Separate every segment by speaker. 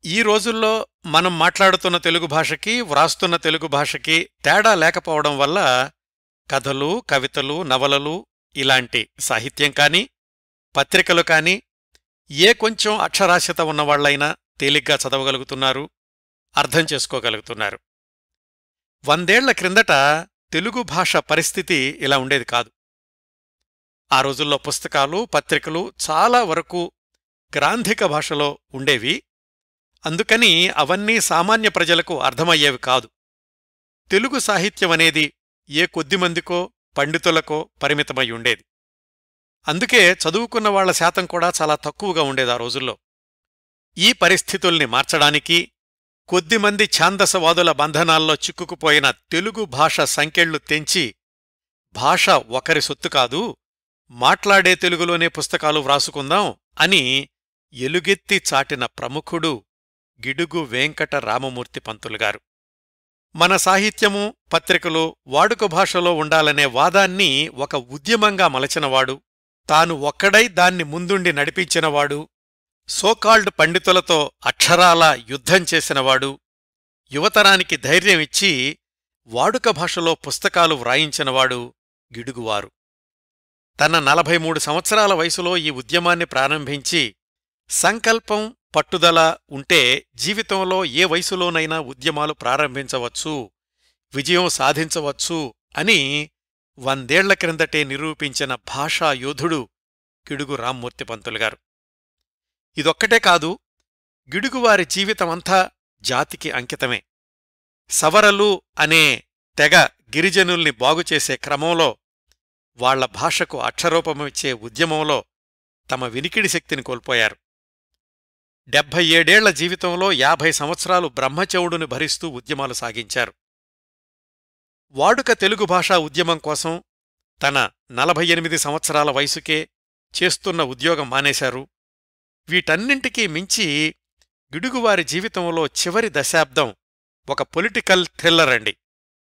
Speaker 1: ఈ రోజుల్లో మనం మాట్లాడుతున్న తెలుగు భాషకి వ్రాస్తున్న తెలుగు భాషకి తేడా లేకపోవడం వల్ల కథలు కవితలు నవలలు ఇలాంటి సాహిత్యం కాని పత్రికలు కాని ఏ కొంచెం అక్షరాస్యత ఉన్నవాళ్లైనా తేలిగ్గా చదవగలుగుతున్నారు అర్థం చేసుకోగలుగుతున్నారు వందేళ్ల క్రిందట తెలుగు భాష పరిస్థితి ఇలా ఉండేది కాదు ఆ రోజుల్లో పుస్తకాలు పత్రికలు చాలా వరకు గ్రాంధిక భాషలో ఉండేవి అందుకని అవన్నీ సామాన్య ప్రజలకు అర్థమయ్యేవి కాదు తెలుగు సాహిత్యం అనేది ఏ కొద్దిమందికో పండితులకో పరిమితమై ఉండేది అందుకే చదువుకున్న వాళ్ల శాతం కూడా చాలా తక్కువగా ఉండేది ఆ రోజుల్లో ఈ పరిస్థితుల్ని మార్చడానికి కొద్దిమంది ఛాందసవాదుల బంధనాల్లో చిక్కుకుపోయిన తెలుగు భాష సంకెళ్లు తెంచి భాష ఒకరి సొత్తు కాదు మాట్లాడే తెలుగులోనే పుస్తకాలు వ్రాసుకుందాం అని ఎలుగెత్తి చాటిన ప్రముఖుడు గిడుగు వెంకట రామమూర్తి పంతులుగారు మన సాహిత్యము పత్రికలు వాడుక భాషలో ఉండాలనే వాదాన్ని ఒక ఉద్యమంగా మలచినవాడు తాను ఒక్కడై దాన్ని ముందుండి నడిపించినవాడు సోకాల్డ్ పండితులతో అక్షరాల యుద్ధం చేసినవాడు యువతరానికి ధైర్యం ఇచ్చి వాడుక భాషలో పుస్తకాలు వ్రాయించినవాడు గిడుగువారు తన నలభై మూడు సంవత్సరాల వయసులో ఈ ఉద్యమాన్ని ప్రారంభించి సంకల్పం పట్టుదల ఉంటే జీవితంలో ఏ వయసులోనైనా ఉద్యమాలు ప్రారంభించవచ్చు విజయం సాధించవచ్చు అని వందేళ్ల క్రిందటే నిరూపించిన భాషా యోధుడు గిడుగు రామ్మూర్తి పంతులుగారు ఇదొక్కటే కాదు గిడుగువారి జీవితమంతా జాతికి అంకితమే సవరలు అనే తెగ గిరిజనుల్ని బాగుచేసే క్రమంలో వాళ్ల భాషకు అక్షరూపమిచ్చే ఉద్యమంలో తమ వినికిడి శక్తిని కోల్పోయారు డెబ్భై ఏడేళ్ల జీవితంలో యాభై సంవత్సరాలు బ్రహ్మచవుడుని భరిస్తూ ఉద్యమాలు సాగించారు వాడుక తెలుగు భాషా ఉద్యమం కోసం తన నలభై ఎనిమిది సంవత్సరాల వయసుకే చేస్తున్న ఉద్యోగం మానేశారు వీటన్నింటికీ మించి గిడుగువారి జీవితంలో చివరి దశాబ్దం ఒక పొలిటికల్ థ్రిల్లర్ అండి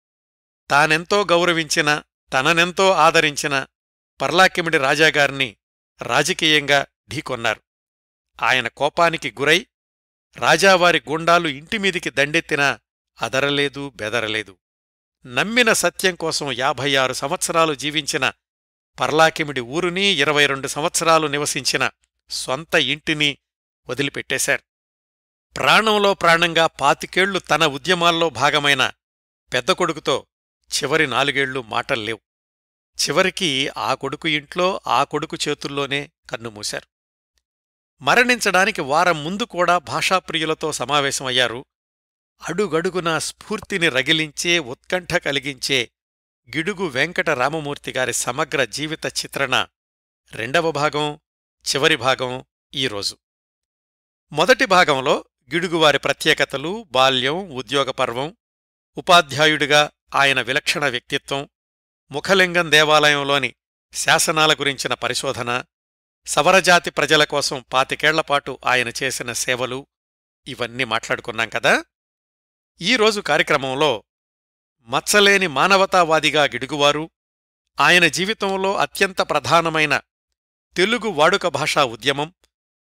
Speaker 1: తానెంతో గౌరవించిన తననెంతో ఆదరించిన పర్లాకిమిడి రాజాగారిని రాజకీయంగా ఢీకొన్నారు ఆయన కోపానికి గురై రాజావారి గుండాలు ఇంటిమీదికి దండెత్తినా అదరలేదు బెదరలేదు నమ్మిన సత్యం కోసం యాభై ఆరు సంవత్సరాలు జీవించిన పర్లాకిమిడి ఊరుని ఇరవై రెండు సంవత్సరాలు నివసించిన సొంత ఇంటిని వదిలిపెట్టేశారు ప్రాణంలో ప్రాణంగా పాతికేళ్లు తన ఉద్యమాల్లో భాగమైన పెద్ద కొడుకుతో చివరి నాలుగేళ్లు మాటల్లేవు చివరికి ఆ కొడుకు ఇంట్లో ఆ కొడుకు చేతుల్లోనే కన్నుమూశారు మరణించడానికి వారం ముందు కూడా భాషాప్రియులతో సమావేశమయ్యారు అడుగడుగునా స్ఫూర్తిని రగిలించే ఉత్కంఠ కలిగించే గిడుగు వెంకట రామమూర్తిగారి సమగ్ర జీవిత చిత్రణ రెండవ భాగం చివరి భాగం ఈరోజు మొదటి భాగంలో గిడుగువారి ప్రత్యేకతలు బాల్యం ఉద్యోగపర్వం ఉపాధ్యాయుడిగా ఆయన విలక్షణ వ్యక్తిత్వం ముఖలింగం దేవాలయంలోని శాసనాల గురించిన పరిశోధన సవరజాతి ప్రజల కోసం పాతికేళ్లపాటు ఆయన చేసిన సేవలు ఇవన్నీ మాట్లాడుకున్నాం కదా ఈరోజు కార్యక్రమంలో మచ్చలేని మానవతావాదిగా గిడుగువారు ఆయన జీవితంలో అత్యంత ప్రధానమైన తెలుగు వాడుక భాషా ఉద్యమం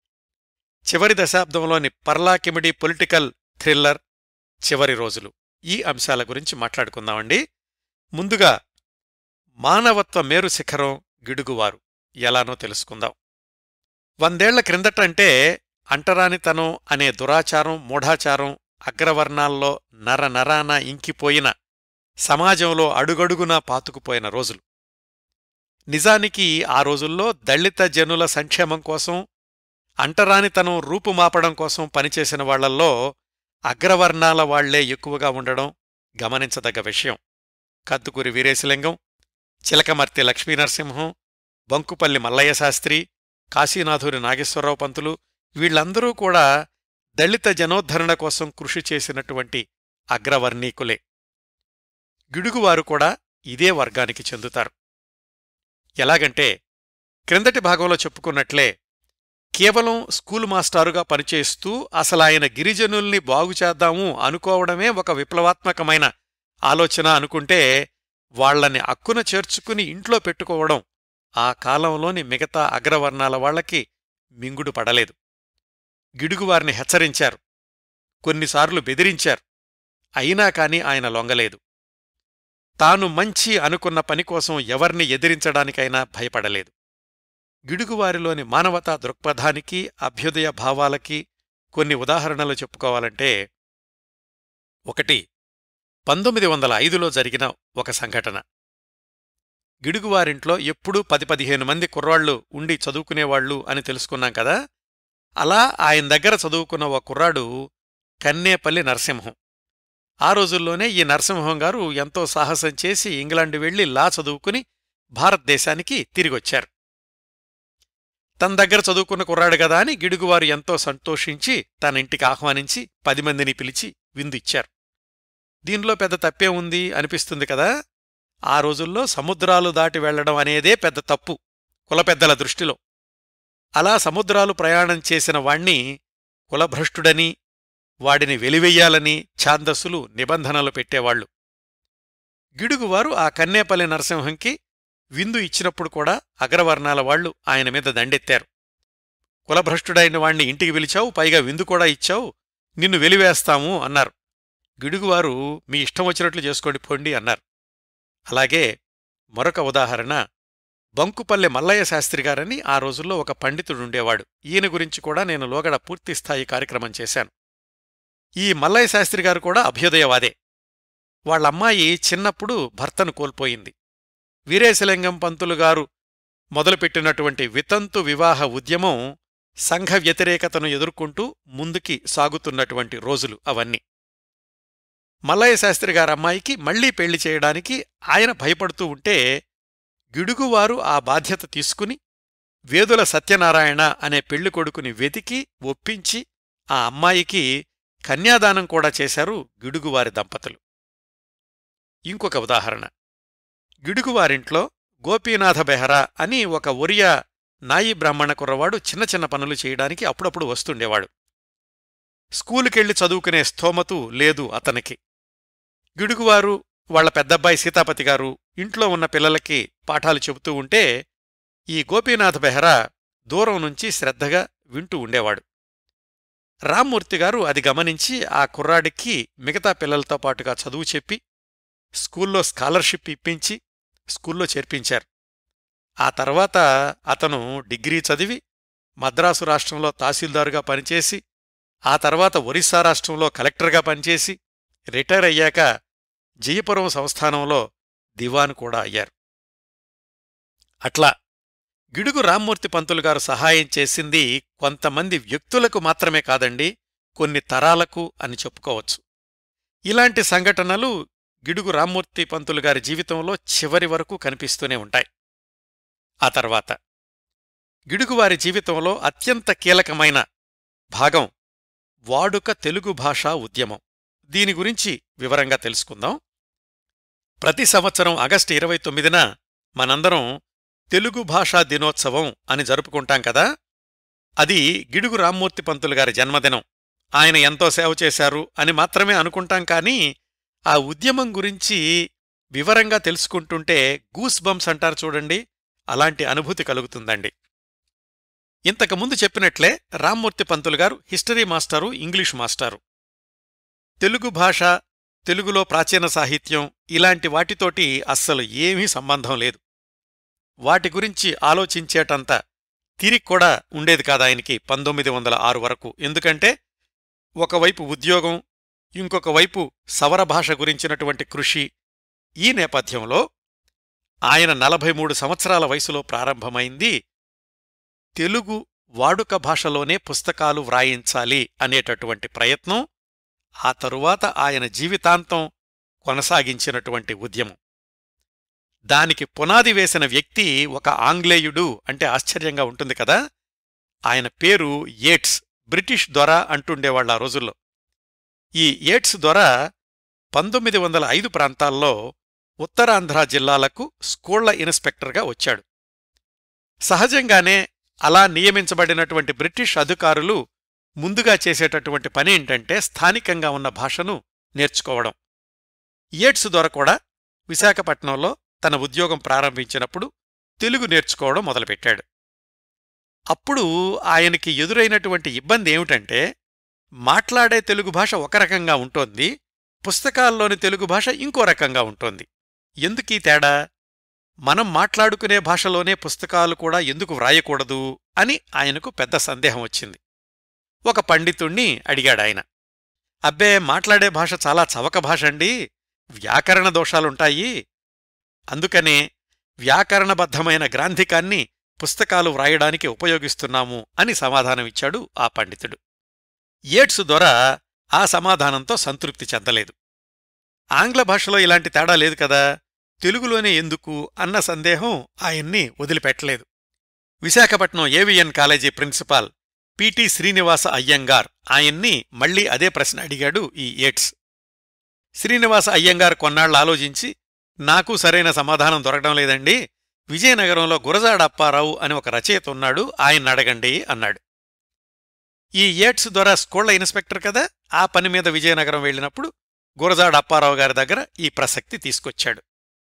Speaker 1: చివరి దశాబ్దంలోని పర్లాకిమిడి పొలిటికల్ థ్రిల్లర్ చివరి రోజులు ఈ అంశాల గురించి మాట్లాడుకుందామండి ముందుగా మానవత్వ మేరు శిఖరం గిడుగువారు ఎలానో తెలుసుకుందాం వందేళ్ల క్రిందటంటే అంటరానితనం అనే దురాచారం మూఢాచారం అగ్రవర్ణాల్లో నర నరాన ఇంకిపోయిన సమాజంలో అడుగడుగునా పాతుకుపోయిన రోజులు నిజానికి ఆ రోజుల్లో దళిత జనుల సంక్షేమం కోసం అంటరానితనం రూపుమాపడం కోసం పనిచేసిన వాళ్లల్లో అగ్రవర్ణాల వాళ్లే ఎక్కువగా ఉండడం గమనించదగ్గ విషయం కద్దుకూరి వీరేశలింగం చిలకమర్తి లక్ష్మీనరసింహం బంకుపల్లి మల్లయ్య శాస్త్రి కాశీనాథురి నాగేశ్వరరావు పంతులు వీళ్లందరూ కూడా దళిత జనోద్ధరణ కోసం కృషి చేసినటువంటి అగ్రవర్ణీకులే గిడుగువారు కూడా ఇదే వర్గానికి చెందుతారు ఎలాగంటే క్రిందటి భాగంలో చెప్పుకున్నట్లే కేవలం స్కూలు మాస్టారుగా పనిచేస్తూ అసలాయన గిరిజనుల్ని బాగుచేద్దాము అనుకోవడమే ఒక విప్లవాత్మకమైన ఆలోచన అనుకుంటే వాళ్లని అక్కున చేర్చుకుని ఇంట్లో పెట్టుకోవడం ఆ కాలంలోని మిగతా అగ్రవర్ణాల వాళ్లకి మింగుడు పడలేదు గిడుగువారిని హెచ్చరించారు కొన్నిసార్లు బెదిరించారు అయినా కాని ఆయన లొంగలేదు తాను మంచి అనుకున్న పని కోసం ఎవర్ని ఎదిరించడానికైనా భయపడలేదు గిడుగువారిలోని మానవతా దృక్పథానికి అభ్యుదయ భావాలకి కొన్ని ఉదాహరణలు చెప్పుకోవాలంటే ఒకటి పంతొమ్మిది వందల ఐదులో జరిగిన ఒక సంఘటన గిడుగువారింట్లో ఎప్పుడూ పది పదిహేను మంది కుర్రాళ్ళు ఉండి చదువుకునేవాళ్లు అని తెలుసుకున్నాం కదా అలా ఆయన దగ్గర చదువుకున్న ఒక కుర్రాడు కన్నేపల్లి నరసింహం ఆ రోజుల్లోనే ఈ నరసింహం గారు ఎంతో సాహసం చేసి ఇంగ్లాండ్ వెళ్లి లా చదువుకుని భారతదేశానికి తిరిగొచ్చారు తన దగ్గర చదువుకున్న కుర్రాడు గదా అని గిడుగువారు ఎంతో సంతోషించి తన ఇంటికి ఆహ్వానించి పది మందిని పిలిచి విందు ఇచ్చారు దీనిలో పెద్ద తప్పే ఉంది అనిపిస్తుంది కదా ఆ రోజుల్లో సముద్రాలు దాటి వెళ్లడం అనేదే పెద్ద తప్పు కులపెద్దల దృష్టిలో అలా సముద్రాలు ప్రయాణం చేసిన వాణ్ణి కులభ్రష్టుడని వాడిని వెలివెయ్యాలని ఛాందస్సులు నిబంధనలు పెట్టేవాళ్లు గిడుగువారు ఆ కన్నేపల్లి నరసింహంకి విందు ఇచ్చినప్పుడు కూడా అగ్రవర్ణాల వాళ్లు ఆయన మీద దండెత్తారు కులభ్రష్టుడైన వాణ్ణి ఇంటికి పిలిచావు పైగా విందు కూడా ఇచ్చావు నిన్ను వెలివేస్తాము అన్నారు గిడుగువారు మీ ఇష్టం వచ్చినట్లు చేసుకోండి పొండి అన్నారు అలాగే మరొక ఉదాహరణ బంకుపల్లె మల్లయ్య శాస్త్రి గారని ఆ రోజుల్లో ఒక పండితుడుండేవాడు ఈయన గురించి కూడా నేను లోగడ పూర్తిస్థాయి కార్యక్రమం చేశాను ఈ మల్లయ్య శాస్త్రి గారు కూడా అభ్యుదయవాదే వాళ్ళమ్మాయి చిన్నప్పుడు భర్తను కోల్పోయింది వీరేశలింగం పంతులు గారు మొదలుపెట్టినటువంటి వితంతు వివాహ ఉద్యమం సంఘ వ్యతిరేకతను ఎదుర్కొంటూ ముందుకి సాగుతున్నటువంటి రోజులు అవన్నీ మల్లయ్య శాస్త్రి గారమ్మాయికి మళ్లీ పెళ్లి చేయడానికి ఆయన భయపడుతూ ఉంటే గిడుగువారు ఆ బాధ్యత తీసుకుని వేదుల సత్యనారాయణ అనే పెళ్లి కొడుకుని వెతికి ఒప్పించి ఆ అమ్మాయికి కన్యాదానం కూడా చేశారు గిడుగువారి దంపతులు ఇంకొక ఉదాహరణ గిడుగువారింట్లో గోపీనాథ బెహరా అని ఒక ఒరియా నాయి బ్రాహ్మణ కుర్రవాడు చిన్న చిన్న పనులు చేయడానికి అప్పుడప్పుడు వస్తుండేవాడు స్కూలుకెళ్లి చదువుకునే స్థోమతు లేదు అతనికి గిడుగువారు వాళ్ల పెద్దబ్బాయి సీతాపతి గారు ఇంట్లో ఉన్న పిల్లలకి పాఠాలు చెబుతూ ఉంటే ఈ గోపీనాథ్ బెహ్రా దూరం నుంచి శ్రద్ధగా వింటూ ఉండేవాడు రామ్మూర్తి గారు అది గమనించి ఆ కుర్రాడికి మిగతా పిల్లలతో పాటుగా చదువు చెప్పి స్కూల్లో స్కాలర్షిప్ ఇప్పించి స్కూల్లో చేర్పించారు ఆ తర్వాత అతను డిగ్రీ చదివి మద్రాసు రాష్ట్రంలో తహసీల్దారుగా పనిచేసి ఆ తర్వాత ఒరిస్సా రాష్ట్రంలో కలెక్టర్గా పనిచేసి రిటైర్ అయ్యాక జయపురం సంస్థానంలో దివాన్ కూడా అయ్యారు అట్లా గిడుగు రామ్మూర్తి పంతులు గారు సహాయం చేసింది కొంతమంది వ్యక్తులకు మాత్రమే కాదండి కొన్ని తరాలకు అని చెప్పుకోవచ్చు ఇలాంటి సంఘటనలు గిడుగు రామ్మూర్తి పంతులు గారి జీవితంలో చివరి వరకు కనిపిస్తూనే ఉంటాయి ఆ తర్వాత గిడుగువారి జీవితంలో అత్యంత కీలకమైన భాగం వాడుక తెలుగు భాషా ఉద్యమం దీని గురించి వివరంగా తెలుసుకుందాం ప్రతి సంవత్సరం ఆగస్టు ఇరవై తొమ్మిదిన మనందరం తెలుగు భాషా దినోత్సవం అని జరుపుకుంటాం కదా అది గిడుగు రామ్మూర్తి పంతులు గారి జన్మదినం ఆయన ఎంతో సేవ చేశారు అని మాత్రమే అనుకుంటాం కానీ ఆ ఉద్యమం గురించి వివరంగా తెలుసుకుంటుంటే గూస్ బంప్స్ అంటారు చూడండి అలాంటి అనుభూతి కలుగుతుందండి ఇంతకుముందు చెప్పినట్లే రామ్మూర్తి పంతులు గారు హిస్టరీ మాస్టారు ఇంగ్లీష్ మాస్టారు తెలుగు భాష తెలుగులో ప్రాచీన సాహిత్యం ఇలాంటి వాటితోటి అస్సలు ఏమీ సంబంధం లేదు వాటి గురించి ఆలోచించేటంత తిరిగి కూడా ఉండేది కాదాయనికి పంతొమ్మిది వందల ఆరు వరకు ఎందుకంటే ఒకవైపు ఉద్యోగం ఇంకొక వైపు సవర భాష గురించినటువంటి కృషి ఈ నేపథ్యంలో ఆయన నలభై మూడు సంవత్సరాల వయసులో ప్రారంభమైంది తెలుగు వాడుక భాషలోనే పుస్తకాలు వ్రాయించాలి అనేటటువంటి ప్రయత్నం ఆ తరువాత ఆయన జీవితాంతం కొనసాగించినటువంటి ఉద్యమం దానికి పునాది వేసిన వ్యక్తి ఒక ఆంగ్లేయుడు అంటే ఆశ్చర్యంగా ఉంటుంది కదా ఆయన పేరు ఏట్స్ బ్రిటిష్ దొర అంటుండేవాళ్ళ ఆ రోజుల్లో ఈ ఏట్స్ దొర పంతొమ్మిది వందల ఐదు ప్రాంతాల్లో ఉత్తరాంధ్ర జిల్లాలకు స్కూళ్ల ఇన్స్పెక్టర్గా వచ్చాడు సహజంగానే అలా నియమించబడినటువంటి బ్రిటిష్ అధికారులు ముందుగా చేసేటటువంటి పని ఏంటంటే స్థానికంగా ఉన్న భాషను నేర్చుకోవడం ఏట్స్ దొర కూడా విశాఖపట్నంలో తన ఉద్యోగం ప్రారంభించినప్పుడు తెలుగు నేర్చుకోవడం మొదలుపెట్టాడు అప్పుడు ఆయనకి ఎదురైనటువంటి ఇబ్బంది ఏమిటంటే మాట్లాడే తెలుగు భాష ఒక రకంగా ఉంటోంది పుస్తకాల్లోని తెలుగు భాష ఇంకో రకంగా ఉంటోంది ఎందుకీ తేడా మనం మాట్లాడుకునే భాషలోనే పుస్తకాలు కూడా ఎందుకు వ్రాయకూడదు అని ఆయనకు పెద్ద సందేహం వచ్చింది ఒక పండితుణ్ణి అడిగాడాయన అబ్బే మాట్లాడే భాష చాలా చవక భాష అండి వ్యాకరణ దోషాలుంటాయి అందుకనే వ్యాకరణబద్ధమైన గ్రాంధికాన్ని పుస్తకాలు వ్రాయడానికి ఉపయోగిస్తున్నాము అని సమాధానమిచ్చాడు ఆ పండితుడు ఏడ్సు దొర ఆ సమాధానంతో సంతృప్తి చెందలేదు ఆంగ్ల భాషలో ఇలాంటి తేడా లేదు కదా తెలుగులోనే ఎందుకు అన్న సందేహం ఆయన్ని వదిలిపెట్టలేదు Visakhapatnam AVN college principal PT Srinivasa Iyengar ఆయన్ని మళ్లీ అదే ప్రశ్న అడిగాడు ఈ ఏడ్స్ శ్రీనివాస అయ్యంగార్ కొన్నాళ్లు ఆలోచించి నాకు సరైన సమాధానం దొరకడం లేదండి విజయనగరంలో గురజాడ అప్పారావు అని ఒక రచయిత ఉన్నాడు ఆయన అడగండి అన్నాడు ఈ ఏట్స్ ద్వారా స్కూళ్ల ఇన్స్పెక్టర్ కదా ఆ పని మీద విజయనగరం వెళ్ళినప్పుడు గురజాడ అప్పారావు గారి దగ్గర ఈ ప్రసక్తి తీసుకొచ్చాడు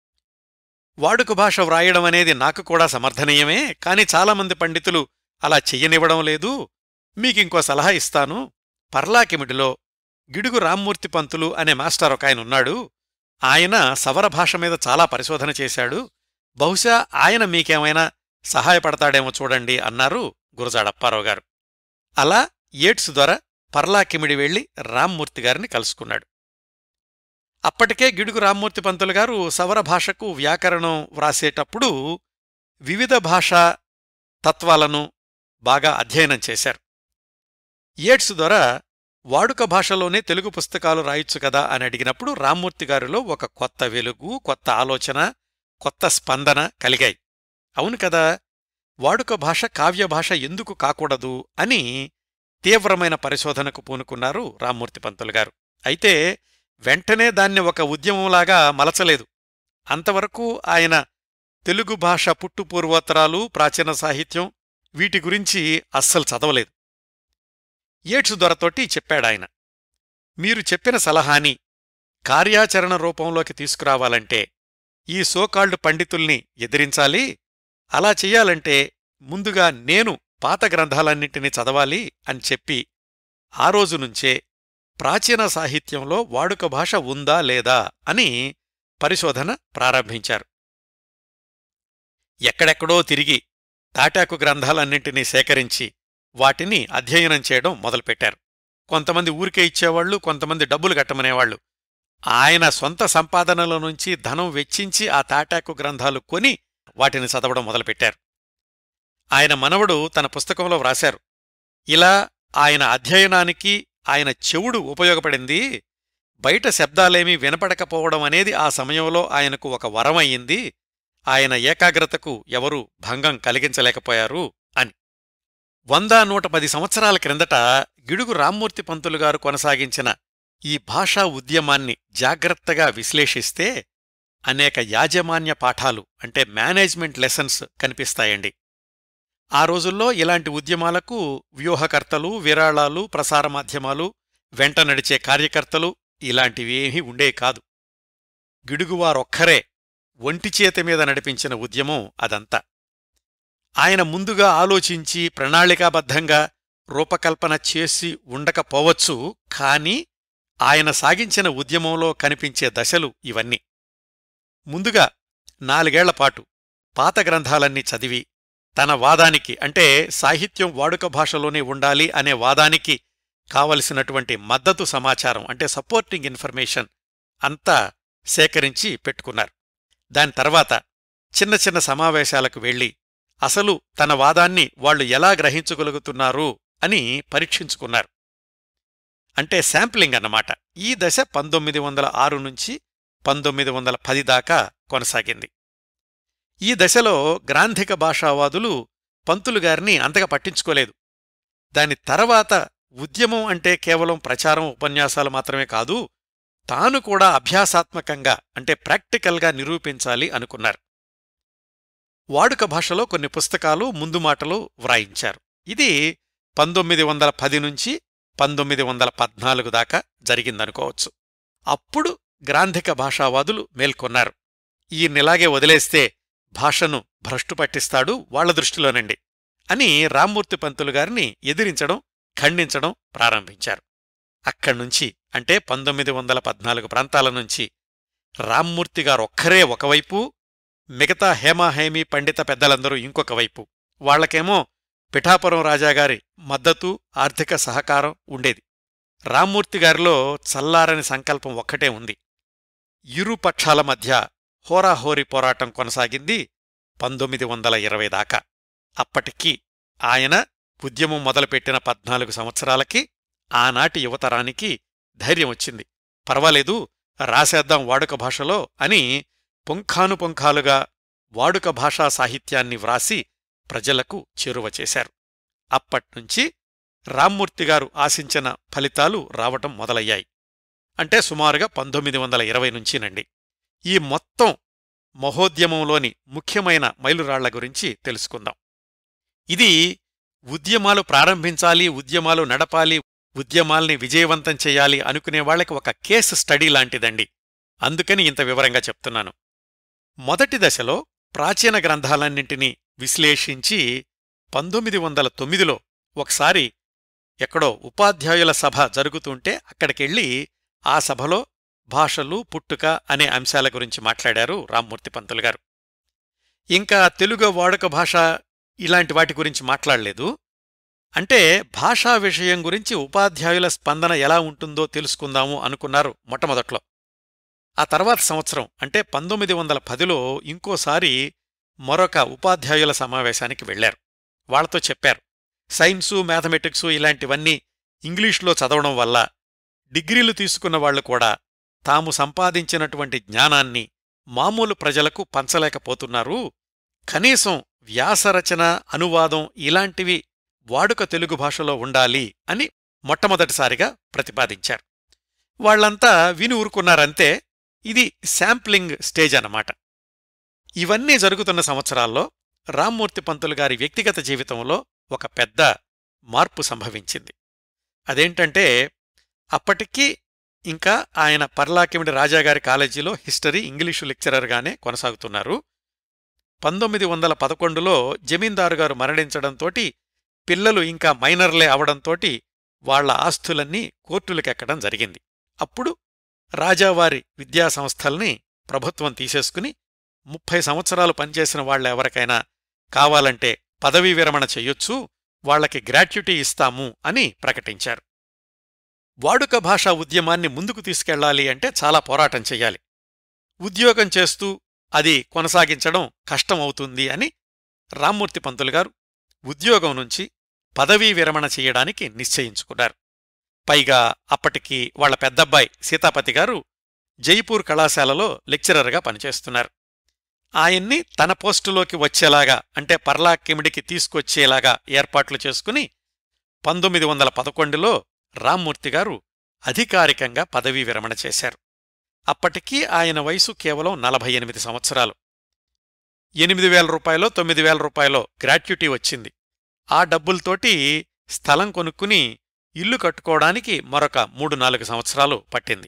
Speaker 1: వాడుక భాష వ్రాయడం అనేది నాకు కూడా సమర్థనీయమే కాని చాలామంది పండితులు అలా చెయ్యనివ్వడం లేదు మీకింకో సలహా ఇస్తాను పర్లాకిమిడిలో గిడుగు రామ్మూర్తి పంతులు అనే మాస్టర్ ఒక ఆయన ఉన్నాడు ఆయన సవర భాష మీద చాలా పరిశోధన చేశాడు బహుశా ఆయన మీకేమైనా సహాయపడతాడేమో చూడండి అన్నారు గురజాడప్పారావు గారు అలా ఏట్స్ ద్వారా పర్లాకిమిడి వెళ్లి రామ్మూర్తి గారిని కలుసుకున్నాడు అప్పటికే గిడుగు రామ్మూర్తి పంతులు గారు సవర భాషకు వ్యాకరణం వ్రాసేటప్పుడు వివిధ భాషా తత్వాలను బాగా అధ్యయనం చేశారు ఏట్స్ ద్వారా వాడుక భాషలోనే తెలుగు పుస్తకాలు రాయొచ్చు కదా అని అడిగినప్పుడు రామ్మూర్తి గారిలో ఒక కొత్త వెలుగు కొత్త ఆలోచన కొత్త స్పందన కలిగాయి అవును కదా వాడుక భాష కావ్య భాష ఎందుకు కాకూడదు అని తీవ్రమైన పరిశోధనకు పూనుకున్నారు రామ్మూర్తి పంతులు గారు అయితే వెంటనే దాన్ని ఒక ఉద్యమంలాగా మలచలేదు అంతవరకు ఆయన తెలుగు భాష పుట్టుపూర్వోత్తరాలు ప్రాచీన సాహిత్యం వీటి గురించి అస్సలు చదవలేదు ఏడ్సు దొరతోటి చెప్పాడాయన మీరు చెప్పిన సలహాని కార్యాచరణ రూపంలోకి తీసుకురావాలంటే ఈ సోకాల్డ్ పండితుల్ని ఎదిరించాలి అలా చెయ్యాలంటే ముందుగా నేను పాత గ్రంథాలన్నింటినీ చదవాలి అని చెప్పి ఆ రోజు నుంచే ప్రాచీన సాహిత్యంలో వాడుక భాష ఉందా లేదా అని పరిశోధన ప్రారంభించారు ఎక్కడెక్కడో తిరిగి తాటాకు గ్రంథాలన్నింటినీ సేకరించి వాటిని అధ్యయనం చేయడం మొదలుపెట్టారు కొంతమంది ఊరికే ఇచ్చేవాళ్లు కొంతమంది డబ్బులు కట్టమనేవాళ్లు ఆయన సొంత సంపాదనల నుంచి ధనం వెచ్చించి ఆ తాటాకు గ్రంథాలు కొని వాటిని చదవడం మొదలుపెట్టారు ఆయన మనవడు తన పుస్తకంలో వ్రాశారు ఇలా ఆయన అధ్యయనానికి ఆయన చెవుడు ఉపయోగపడింది బయట శబ్దాలేమీ వినపడకపోవడం అనేది ఆ సమయంలో ఆయనకు ఒక వరమయ్యింది ఆయన ఏకాగ్రతకు ఎవరూ భంగం కలిగించలేకపోయారు అని వంద నూట పది సంవత్సరాల క్రిందట గిడుగు రామ్మూర్తి పంతులు గారు కొనసాగించిన ఈ భాషా ఉద్యమాన్ని జాగ్రత్తగా విశ్లేషిస్తే అనేక యాజమాన్య పాఠాలు అంటే మేనేజ్మెంట్ లెసన్స్ కనిపిస్తాయండి ఆ రోజుల్లో ఇలాంటి ఉద్యమాలకు వ్యూహకర్తలు విరాళాలు ప్రసార మాధ్యమాలు వెంట నడిచే కార్యకర్తలు ఇలాంటివేమీ ఉండే కాదు గిడుగువారొక్కరే ఒంటిచేత మీద నడిపించిన ఉద్యమం అదంతా ఆయన ముందుగా ఆలోచించి ప్రణాళికాబద్ధంగా రూపకల్పన చేసి ఉండకపోవచ్చు కాని ఆయన సాగించిన ఉద్యమంలో కనిపించే దశలు ఇవన్నీ ముందుగా నాలుగేళ్లపాటు పాత గ్రంథాలన్నీ చదివి తన వాదానికి అంటే సాహిత్యం వాడుక భాషలోనే ఉండాలి అనే వాదానికి కావలసినటువంటి మద్దతు సమాచారం అంటే సపోర్టింగ్ ఇన్ఫర్మేషన్ అంతా సేకరించి పెట్టుకున్నారు దాని తర్వాత చిన్న చిన్న సమావేశాలకు వెళ్ళి అసలు తన వాదాన్ని వాళ్లు ఎలా గ్రహించగలుగుతున్నారు అని పరీక్షించుకున్నారు అంటే శాంప్లింగ్ అన్నమాట ఈ దశ పంతొమ్మిది వందల ఆరు నుంచి పంతొమ్మిది వందల పది దాకా కొనసాగింది ఈ దశలో గ్రాంధిక భాషావాదులు పంతులుగారిని అంతగా పట్టించుకోలేదు దాని తర్వాత ఉద్యమం అంటే కేవలం ప్రచారం ఉపన్యాసాలు మాత్రమే కాదు తాను కూడా అభ్యాసాత్మకంగా అంటే ప్రాక్టికల్గా నిరూపించాలి అనుకున్నారు వాడుక భాషలో కొన్ని పుస్తకాలు ముందు మాటలు వ్రాయించారు ఇది పంతొమ్మిది వందల పది నుంచి పంతొమ్మిది వందల పద్నాలుగు దాకా జరిగిందనుకోవచ్చు అప్పుడు గ్రాంధిక భాషావాదులు మేల్కొన్నారు ఈయన్నిలాగే వదిలేస్తే భాషను భ్రష్టు పట్టిస్తాడు వాళ్ల దృష్టిలోనండి అని రామ్మూర్తి పంతులు గారిని ఎదిరించడం ఖండించడం ప్రారంభించారు అక్కడ్నుంచి అంటే పంతొమ్మిది వందల పద్నాలుగు ప్రాంతాల నుంచి రామ్మూర్తి గారు ఒక్కరే ఒకవైపు మిగతా హేమాహేమీ పండిత పెద్దలందరూ ఇంకొక వైపు వాళ్లకేమో పిఠాపురం రాజాగారి మద్దతు ఆర్థిక సహకారం ఉండేది రామ్మూర్తి గారిలో చల్లారని సంకల్పం ఒక్కటే ఉంది ఇరు పక్షాల మధ్య హోరాహోరీ పోరాటం కొనసాగింది పంతొమ్మిది వందల ఇరవై దాకా అప్పటికి ఆయన ఉద్యమం మొదలుపెట్టిన పద్నాలుగు సంవత్సరాలకి ఆనాటి యువతరానికి ధైర్యం వచ్చింది పర్వాలేదు రాసేద్దాం వాడుక భాషలో అని పుంఖానుపుంఖాలుగా వాడుక భాషా సాహిత్యాన్ని వ్రాసి ప్రజలకు చేరువ చేశారు అప్పట్నుంచి రామ్మూర్తిగారు ఆశించిన ఫలితాలు రావటం మొదలయ్యాయి అంటే సుమారుగా పంతొమ్మిది వందల ఇరవై నుంచినండి ఈ మొత్తం మహోద్యమంలోని ముఖ్యమైన మైలురాళ్ల గురించి తెలుసుకుందాం ఇది ఉద్యమాలు ప్రారంభించాలి ఉద్యమాలు నడపాలి ఉద్యమాల్ని విజయవంతం చెయ్యాలి అనుకునే వాళ్ళకి ఒక కేస్ స్టడీ లాంటిదండి అందుకని ఇంత వివరంగా చెప్తున్నాను మొదటి దశలో ప్రాచీన గ్రంథాలన్నింటినీ విశ్లేషించి పంతొమ్మిది వందల తొమ్మిదిలో ఒకసారి ఎక్కడో ఉపాధ్యాయుల సభ జరుగుతుంటే అక్కడికెళ్ళి ఆ సభలో భాషలు పుట్టుక అనే అంశాల గురించి మాట్లాడారు రామ్మూర్తి పంతులు గారు ఇంకా తెలుగు వాడుక భాష ఇలాంటి వాటి గురించి మాట్లాడలేదు అంటే భాషా విషయం గురించి ఉపాధ్యాయుల స్పందన ఎలా ఉంటుందో తెలుసుకుందాము అనుకున్నారు మొట్టమొదట్లో ఆ తర్వాత సంవత్సరం అంటే పంతొమ్మిది వందల పదిలో ఇంకోసారి మరొక ఉపాధ్యాయుల సమావేశానికి వెళ్లారు వాళ్లతో చెప్పారు సైన్సు మ్యాథమెటిక్సు ఇలాంటివన్నీ ఇంగ్లీష్లో చదవడం వల్ల డిగ్రీలు తీసుకున్న వాళ్లు కూడా తాము సంపాదించినటువంటి జ్ఞానాన్ని మామూలు ప్రజలకు పంచలేకపోతున్నారు కనీసం వ్యాసరచన అనువాదం ఇలాంటివి వాడుక తెలుగు భాషలో ఉండాలి అని మొట్టమొదటిసారిగా ప్రతిపాదించారు వాళ్లంతా విని ఊరుకున్నారంతే ఇది శాంప్లింగ్ స్టేజ్ అన్నమాట ఇవన్నీ జరుగుతున్న సంవత్సరాల్లో రామ్మూర్తి పంతులు గారి వ్యక్తిగత జీవితంలో ఒక పెద్ద మార్పు సంభవించింది అదేంటంటే అప్పటికీ ఇంకా ఆయన పర్లాకిమిడి రాజాగారి కాలేజీలో హిస్టరీ ఇంగ్లీషు లెక్చరర్గానే కొనసాగుతున్నారు పంతొమ్మిది వందల పదకొండులో జమీందారుగారు మరణించడంతోటి పిల్లలు ఇంకా మైనర్లే అవడంతోటి వాళ్ల ఆస్తులన్నీ కోర్టులకెక్కడం జరిగింది అప్పుడు రాజావారి విద్యాసంస్థల్ని ప్రభుత్వం తీసేసుకుని ముప్పై సంవత్సరాలు పనిచేసిన వాళ్లెవరికైనా కావాలంటే పదవీ విరమణ చెయ్యొచ్చు వాళ్లకి గ్రాట్యుటీ ఇస్తాము అని ప్రకటించారు వాడుక భాషా ఉద్యమాన్ని ముందుకు తీసుకెళ్లాలి అంటే చాలా పోరాటం చెయ్యాలి ఉద్యోగం చేస్తూ అది కొనసాగించడం కష్టమవుతుంది అని రామ్మూర్తి పంతులు గారు ఉద్యోగం నుంచి పదవీ విరమణ చెయ్యడానికి నిశ్చయించుకున్నారు పైగా అప్పటికి వాళ్ల పెద్దబ్బాయి సీతాపతి గారు జైపూర్ కళాశాలలో లెక్చరర్గా పనిచేస్తున్నారు ఆయన్ని తన పోస్టులోకి వచ్చేలాగా అంటే పర్లా కిమిడికి తీసుకొచ్చేలాగా ఏర్పాట్లు చేసుకుని పంతొమ్మిది వందల పదకొండులో రామ్మూర్తి గారు అధికారికంగా పదవీ విరమణ చేశారు అప్పటికీ ఆయన వయసు కేవలం నలభై ఎనిమిది సంవత్సరాలు ఎనిమిది వేల రూపాయలో తొమ్మిది వేల రూపాయలో గ్రాట్యుటీ వచ్చింది ఆ డబ్బులతోటి స్థలం కొనుక్కుని ఇల్లు కట్టుకోవడానికి మరొక మూడు నాలుగు సంవత్సరాలు పట్టింది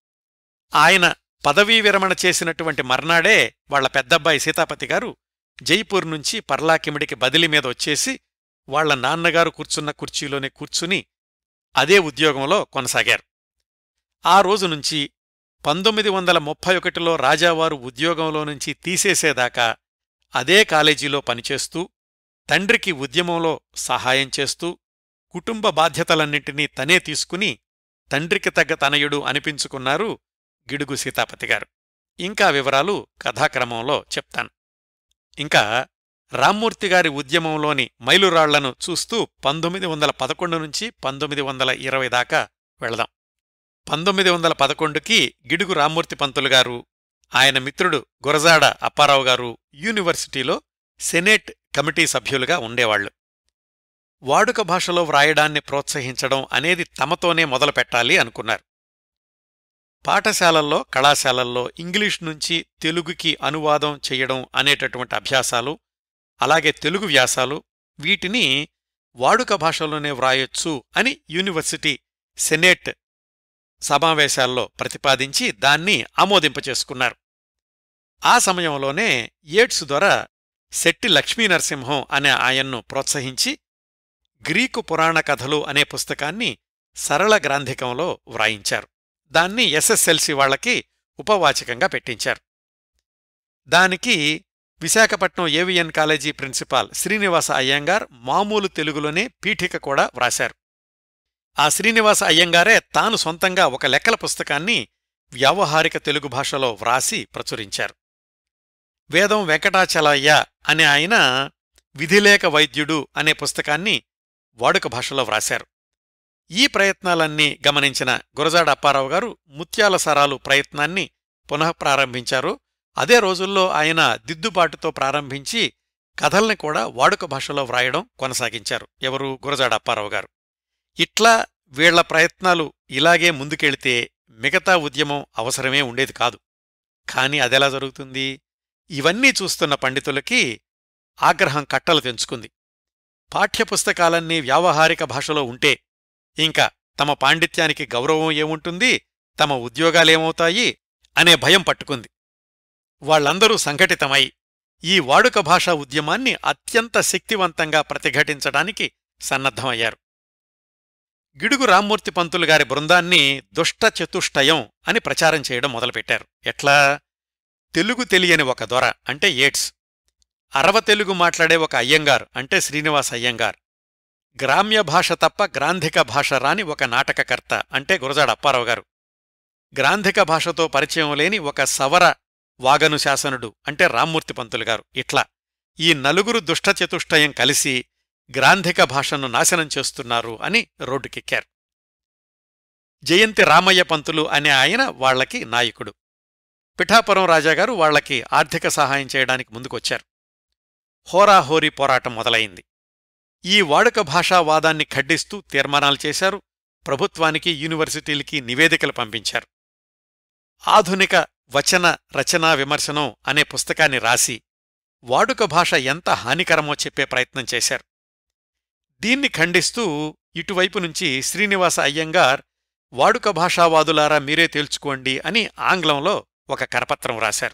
Speaker 1: ఆయన పదవీ విరమణ చేసినటువంటి మర్నాడే వాళ్ల పెద్దబ్బాయి సీతాపతి గారు జైపూర్ నుంచి పర్లాకిమిడికి బదిలీ మీద వచ్చేసి వాళ్ల నాన్నగారు కూర్చున్న కుర్చీలోనే కూర్చుని అదే ఉద్యోగంలో కొనసాగారు ఆ రోజు నుంచి పంతొమ్మిది వందల ముప్పై ఒకటిలో రాజావారు ఉద్యోగంలో నుంచి తీసేసేదాకా అదే కాలేజీలో పనిచేస్తూ తండ్రికి ఉద్యమంలో సహాయం చేస్తూ కుటుంబ బాధ్యతలన్నింటినీ తనే తీసుకుని తండ్రికి తగ్గ తనయుడు అనిపించుకున్నారు గిడుగు సీతాపతి గారు ఇంకా వివరాలు కథాక్రమంలో చెప్తాను ఇంకా రామ్మూర్తి గారి ఉద్యమంలోని మైలురాళ్లను చూస్తూ పంతొమ్మిది వందల పదకొండు నుంచి పంతొమ్మిది వందల ఇరవై దాకా వెళదాం పంతొమ్మిది వందల పదకొండుకి గిడుగు రామ్మూర్తి పంతులు గారు ఆయన మిత్రుడు గురజాడ అప్పారావు గారు యూనివర్సిటీలో సెనేట్ కమిటీ సభ్యులుగా ఉండేవాళ్లు వాడుక భాషలో వ్రాయడాన్ని ప్రోత్సహించడం అనేది తమతోనే మొదలుపెట్టాలి అనుకున్నారు పాఠశాలల్లో కళాశాలల్లో ఇంగ్లీష్ నుంచి తెలుగుకి అనువాదం చెయ్యడం అనేటటువంటి అభ్యాసాలు అలాగే తెలుగు వ్యాసాలు వీటిని వాడుక భాషలోనే వ్రాయొచ్చు అని యూనివర్సిటీ సెనేట్ సమావేశాల్లో ప్రతిపాదించి దాన్ని ఆమోదింపచేసుకున్నారు ఆ సమయంలోనే ఏడ్స్ ద్వారా శెట్టి లక్ష్మీనరసింహం అనే ఆయన్ను ప్రోత్సహించి గ్రీకు పురాణ కథలు అనే పుస్తకాన్ని సరళ గ్రాంధికంలో వ్రాయించారు దాన్ని ఎస్ఎస్ఎల్సి వాళ్లకి ఉపవాచకంగా పెట్టించారు దానికి Visakhapatnam AVN college principal Srinivasa Iyengar మామూలు తెలుగులోనే పీఠిక కూడా వ్రాశారు ఆ శ్రీనివాస అయ్యంగారే తాను సొంతంగా ఒక లెక్కల పుస్తకాన్ని వ్యావహారిక తెలుగు భాషలో వ్రాసి ప్రచురించారు వేదం వెంకటాచలయ్య అనే ఆయన విధిలేక వైద్యుడు అనే పుస్తకాన్ని వాడుక భాషలో వ్రాశారు ఈ ప్రయత్నాలన్నీ గమనించిన గురజాడ అప్పారావు గారు ముత్యాల సరాలు ప్రయత్నాన్ని పునఃప్రారంభించారు అదే రోజుల్లో ఆయన దిద్దుబాటుతో ప్రారంభించి కథల్ని కూడా వాడుక భాషలో వ్రాయడం కొనసాగించారు ఎవరు గురజాడ అప్పారావు గారు ఇట్లా వీళ్ల ప్రయత్నాలు ఇలాగే ముందుకెళితే మిగతా ఉద్యమం అవసరమే ఉండేది కాదు కాని అదెలా జరుగుతుంది ఇవన్నీ చూస్తున్న పండితులకి ఆగ్రహం కట్టలు తెంచుకుంది పాఠ్యపుస్తకాలన్నీ వ్యావహారిక భాషలో ఉంటే ఇంకా తమ పాండిత్యానికి గౌరవం ఏముంటుంది తమ ఉద్యోగాలేమవుతాయి అనే భయం పట్టుకుంది వాళ్లందరూ సంఘటితమై ఈ వాడుక భాషా ఉద్యమాన్ని అత్యంత శక్తివంతంగా ప్రతిఘటించడానికి సన్నద్ధమయ్యారు గిడుగు రామ్మూర్తి పంతులు గారి బృందాన్ని దుష్ట చతుష్టయం అని ప్రచారం చేయడం మొదలుపెట్టారు ఎట్లా తెలుగు తెలియని ఒక దొర అంటే ఏడ్స్ అరవ తెలుగు మాట్లాడే ఒక అయ్యంగార్ అంటే శ్రీనివాస్ అయ్యంగార్ గ్రామ్య భాష తప్ప గ్రాంధిక భాష రాని ఒక నాటకకర్త అంటే గురజాడ అప్పారావు గారు గ్రాంధిక భాషతో పరిచయం లేని ఒక సవర వాగను శాసనుడు అంటే రామ్మూర్తి పంతులు గారు ఇట్లా ఈ నలుగురు దుష్టచతుష్టయం కలిసి గ్రాంధిక భాషను నాశనం చేస్తున్నారు అని రోడ్డుకెక్కారు జయంతి రామయ్య పంతులు అనే ఆయన వాళ్లకి నాయకుడు పిఠాపురం రాజాగారు వాళ్లకి ఆర్థిక సహాయం చేయడానికి ముందుకొచ్చారు హోరాహోరీ పోరాటం మొదలైంది ఈ వాడుక భాషావాదాన్ని ఖడ్డిస్తూ తీర్మానాలు చేశారు ప్రభుత్వానికి యూనివర్సిటీలకి నివేదికలు పంపించారు ఆధునిక వచన రచనా విమర్శనం అనే పుస్తకాన్ని రాసి వాడుక భాష ఎంత హానికరమో చెప్పే ప్రయత్నం చేశారు దీన్ని ఖండిస్తూ ఇటువైపు నుంచి శ్రీనివాస అయ్యంగార్ వాడుక భాషావాదులారా మీరే తేల్చుకోండి అని ఆంగ్లంలో ఒక కరపత్రం రాశారు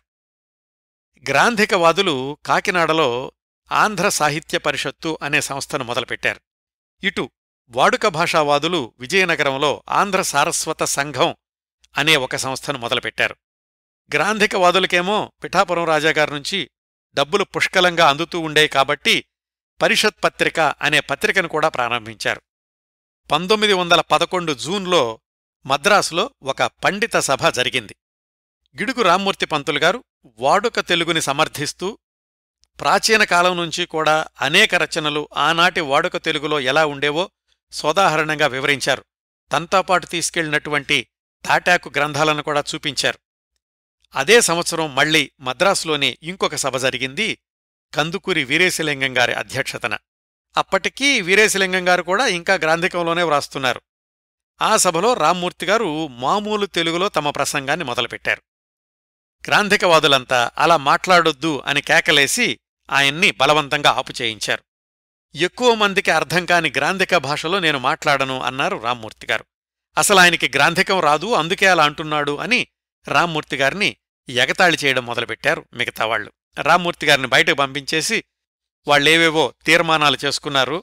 Speaker 1: గ్రాంధికవాదులు కాకినాడలో ఆంధ్ర సాహిత్య పరిషత్తు అనే సంస్థను మొదలుపెట్టారు ఇటు వాడుక భాషావాదులు విజయనగరంలో ఆంధ్ర సారస్వత సంఘం అనే ఒక సంస్థను మొదలుపెట్టారు గ్రాంధికవాదులకేమో పిఠాపురం రాజాగారి నుంచి డబ్బులు పుష్కలంగా అందుతూ ఉండే కాబట్టి పరిషత్ పత్రిక అనే పత్రికను కూడా ప్రారంభించారు పంతొమ్మిది వందల పదకొండు జూన్లో మద్రాసులో ఒక పండిత సభ జరిగింది గిడుగు రామ్మూర్తి పంతులు గారు వాడుక తెలుగుని సమర్థిస్తూ ప్రాచీన కాలం నుంచి కూడా అనేక రచనలు ఆనాటి వాడుక తెలుగులో ఎలా ఉండేవో సోదాహరణంగా వివరించారు తనతోపాటు తీసుకెళ్లినటువంటి తాటాకు గ్రంథాలను కూడా చూపించారు అదే సంవత్సరం మళ్లీ మద్రాసులోనే ఇంకొక సభ జరిగింది కందుకూరి వీరేశలింగం గారి అధ్యక్షతన అప్పటికీ వీరేశలింగం గారు కూడా ఇంకా గ్రాంధికంలోనే వ్రాస్తున్నారు ఆ సభలో రామ్మూర్తి గారు మామూలు తెలుగులో తమ ప్రసంగాన్ని మొదలుపెట్టారు గ్రాంధికవాదులంతా అలా మాట్లాడొద్దు అని కేకలేసి ఆయన్ని బలవంతంగా ఆపుచేయించారు ఎక్కువ మందికి అర్థం కాని గ్రాంధిక భాషలో నేను మాట్లాడను అన్నారు రామ్మూర్తి గారు అసలాయనికి గ్రాంధికం రాదు అందుకే అలా అంటున్నాడు అని రామ్మూర్తి గారిని ఎగతాళి చేయడం మొదలుపెట్టారు మిగతా వాళ్లు రామ్మూర్తి గారిని బయటకు పంపించేసి వాళ్ళేవేవో తీర్మానాలు చేసుకున్నారు